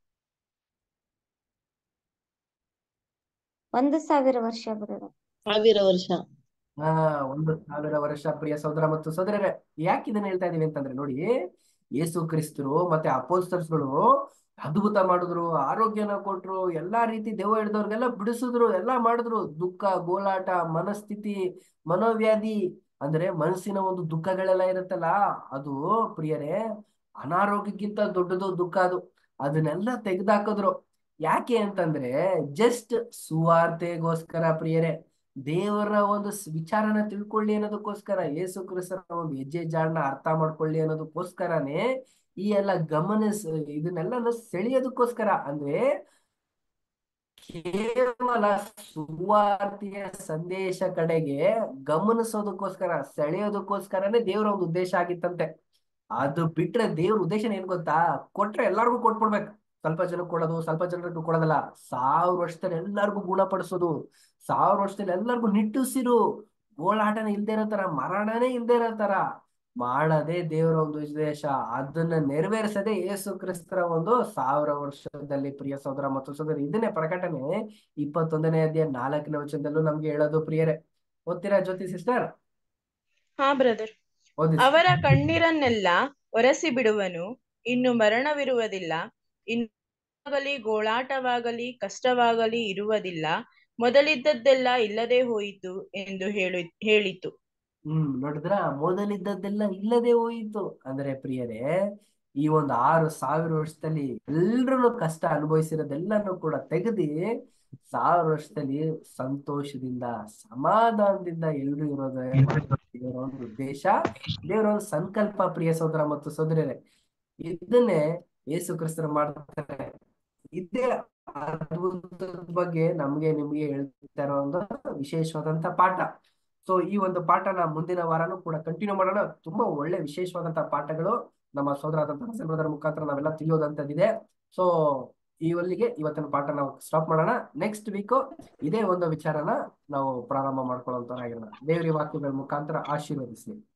ಒಂದು ಸಾವಿರ ವರ್ಷ ಬರೋದು ಸಾವಿರ ವರ್ಷ ಹಾ ಒಂದು ಸಾವಿರ ವರ್ಷ ಪ್ರಿಯ ಸಹೋದರ ಮತ್ತು ಸಹೋದರರೇ ಯಾಕೆ ಇದನ್ನ ಹೇಳ್ತಾ ಇದೀವಿ ಅಂತಂದ್ರೆ ನೋಡಿ ಯೇಸು ಕ್ರಿಸ್ತರು ಮತ್ತೆ ಅಪೋಸ್ತಲರ್ಸ್ಗಳು ಅದ್ಭುತ ಮಾಡಿದ್ರು ಆರೋಗ್ಯನ ಕೊಟ್ರು ಎಲ್ಲಾ ರೀತಿ ದೆವ್ವ ಹಿಡ್ದವ್ರಿಗೆಲ್ಲ ಬಿಡಿಸಿದ್ರು ಎಲ್ಲಾ ಮಾಡಿದ್ರು ದುಃಖ ಗೋಳಾಟ ಮನಸ್ಥಿತಿ ಮನೋವ್ಯಾಧಿ ಅಂದ್ರೆ ಮನಸ್ಸಿನ ಒಂದು ದುಃಖಗಳೆಲ್ಲ ಇರುತ್ತಲ್ಲ ಅದು ಪ್ರಿಯರೇ ಅನಾರೋಗ್ಯಕ್ಕಿಂತ ದೊಡ್ಡದು ದುಃಖ ಅದು ಅದನ್ನೆಲ್ಲ ತೆಗೆದಾಕಿದ್ರು ಯಾಕೆ ಅಂತಂದ್ರೆ ಜಸ್ಟ್ ಸುವಾರ್ತೆಗೋಸ್ಕರ ಪ್ರಿಯರೇ ದೇವರ ಒಂದು ಸ್- ವಿಚಾರನ ತಿಳ್ಕೊಳ್ಳಿ ಅನ್ನೋದಕ್ಕೋಸ್ಕರ ಯೇಸು ಕ್ರಿಸ್ತನ ಒಂದು ಹೆಜ್ಜೆ ಜಾಡನ್ನ ಅರ್ಥ ಮಾಡ್ಕೊಳ್ಳಿ ಅನ್ನೋದಕ್ಕೋಸ್ಕರನೇ ಈ ಎಲ್ಲ ಗಮನಿಸ್ ಇದನ್ನೆಲ್ಲ ಸೆಳೆಯೋದಕ್ಕೋಸ್ಕರ ಅಂದ್ರೆ ಕೇವಲ ಸುವಾರ್ತೆಯ ಸಂದೇಶ ಕಡೆಗೆ ಗಮನಿಸೋದಕ್ಕೋಸ್ಕರ ಸೆಳೆಯೋದಕ್ಕೋಸ್ಕರನೇ ದೇವರ ಒಂದು ಉದ್ದೇಶ ಆಗಿತ್ತಂತೆ ಅದು ಬಿಟ್ರೆ ದೇವ್ರ ಉದ್ದೇಶ ಏನ್ ಗೊತ್ತಾ ಕೊಟ್ರೆ ಎಲ್ಲಾರ್ಗು ಕೊಟ್ಬಿಡ್ಬೇಕು ಸ್ವಲ್ಪ ಜನಕ್ಕೆ ಕೊಡೋದು ಸ್ವಲ್ಪ ಜನರಿಗೆ ಕೊಡೋದಲ್ಲ ಸಾವಿರ ವರ್ಷದಲ್ಲಿ ಎಲ್ಲರಿಗೂ ಗುಣಪಡಿಸೋದು ಸಾವಿರ ವರ್ಷದಲ್ಲಿ ಎಲ್ಲರಿಗೂ ನಿಟ್ಟುಸಿರು ಗೋಳಾಟನ ಇಲ್ದೇ ಇರೋ ತರ ಮರಣನೇ ಇಲ್ದೇ ಇರೋ ತರ ಮಾಡದೇ ದೇವರ ಒಂದು ಉದ್ದೇಶ ಅದನ್ನ ನೆರವೇರಿಸದೆ ಯೇಸು ಕ್ರಿಸ್ತರ ಒಂದು ಸಾವಿರ ವರ್ಷದಲ್ಲಿ ಪ್ರಿಯ ಸಹೋದರ ಮತ್ತು ಸಹೋದರಿ ಇದನ್ನೇ ಪ್ರಕಟಣೆ ಇಪ್ಪತ್ತೊಂದನೇ ಅಧ್ಯಾಯ ನಾಲ್ಕನೇ ವಚನದಲ್ಲೂ ನಮ್ಗೆ ಹೇಳೋದು ಪ್ರಿಯರೇ ಓದ್ತೀರಾ ಜ್ಯೋತಿ ಸಿಸ್ಟರ್ ಹಾ ಬ್ರದರ್ ಓದಿ ಅವರ ಕಣ್ಣೀರನ್ನೆಲ್ಲ ಒರೆಸಿ ಬಿಡುವನು ಇನ್ನು ಮರಣವಿರುವುದಿಲ್ಲ ಇನ್ನಾಗಲಿ ಗೋಳಾಟವಾಗಲಿ ಕಷ್ಟವಾಗಲಿ ಇರುವುದಿಲ್ಲ ಮೊದಲಿದ್ದದ್ದೆಲ್ಲ ಇಲ್ಲದೆ ಹೋಯಿತು ಎಂದು ಹೇಳಿ ಹೇಳಿತು ಹ್ಮ್ ನೋಡಿದ್ರ ಮೊದಲಿದ್ದದ್ದೆಲ್ಲ ಇಲ್ಲದೆ ಹೋಯಿತು ಅಂದ್ರೆ ಪ್ರಿಯರೇ ಈ ಒಂದು ಆರು ಸಾವಿರ ವರ್ಷದಲ್ಲಿ ಎಲ್ರೂ ಕಷ್ಟ ಅನುಭವಿಸಿರೋದೆಲ್ಲನೂ ಕೂಡ ತೆಗೆದಿ ಸಾವಿರ ವರ್ಷದಲ್ಲಿ ಸಂತೋಷದಿಂದ ಸಮಾಧಾನದಿಂದ ಎಲ್ರು ಇರೋದೇ ದೇವರ ಒಂದು ಉದ್ದೇಶ ದೇವರ ಒಂದು ಸಂಕಲ್ಪ ಪ್ರಿಯ ಸಹೋದರ ಮತ್ತು ಸಹೋದರರೇ ಇದನ್ನೇ ಯೇಸು ಕ್ರಿಸ್ತರು ಮಾಡ್ತಾರೆ ಇದೇ ಅದ್ಭುತದ ಬಗ್ಗೆ ನಮ್ಗೆ ನಿಮ್ಗೆ ಹೇಳ್ತಾ ಇರೋ ಒಂದು ವಿಶೇಷವಾದಂತ ಪಾಠ ಸೊ ಈ ಒಂದು ಪಾಠನ ಮುಂದಿನ ವಾರನೂ ಕೂಡ ಕಂಟಿನ್ಯೂ ಮಾಡೋಣ ತುಂಬಾ ಒಳ್ಳೆ ವಿಶೇಷವಾದಂತ ಪಾಠಗಳು ನಮ್ಮ ಸೋದರಾದಂತಹ ಹಸನ್ ಬ್ರದರ್ ಮುಖಾಂತರ ನಾವೆಲ್ಲ ತಿಳಿಯೋದಂತದಿದೆ ಸೊ ಇವಲ್ಲಿಗೆ ಇವತ್ತಿನ ಪಾಠ ನಾವು ಸ್ಟಾಪ್ ಮಾಡೋಣ ನೆಕ್ಸ್ಟ್ ವೀಕ್ ಇದೇ ಒಂದು ವಿಚಾರನ ನಾವು ಪ್ರಾರಂಭ ಮಾಡ್ಕೊಳ್ಳೋಂತವ್ರಾಗಿರೋಣ ದೇವರ ವಾಕ್ಯಗಳ ಮುಖಾಂತರ ಆಶೀರ್ವದಿಸ್ಲಿ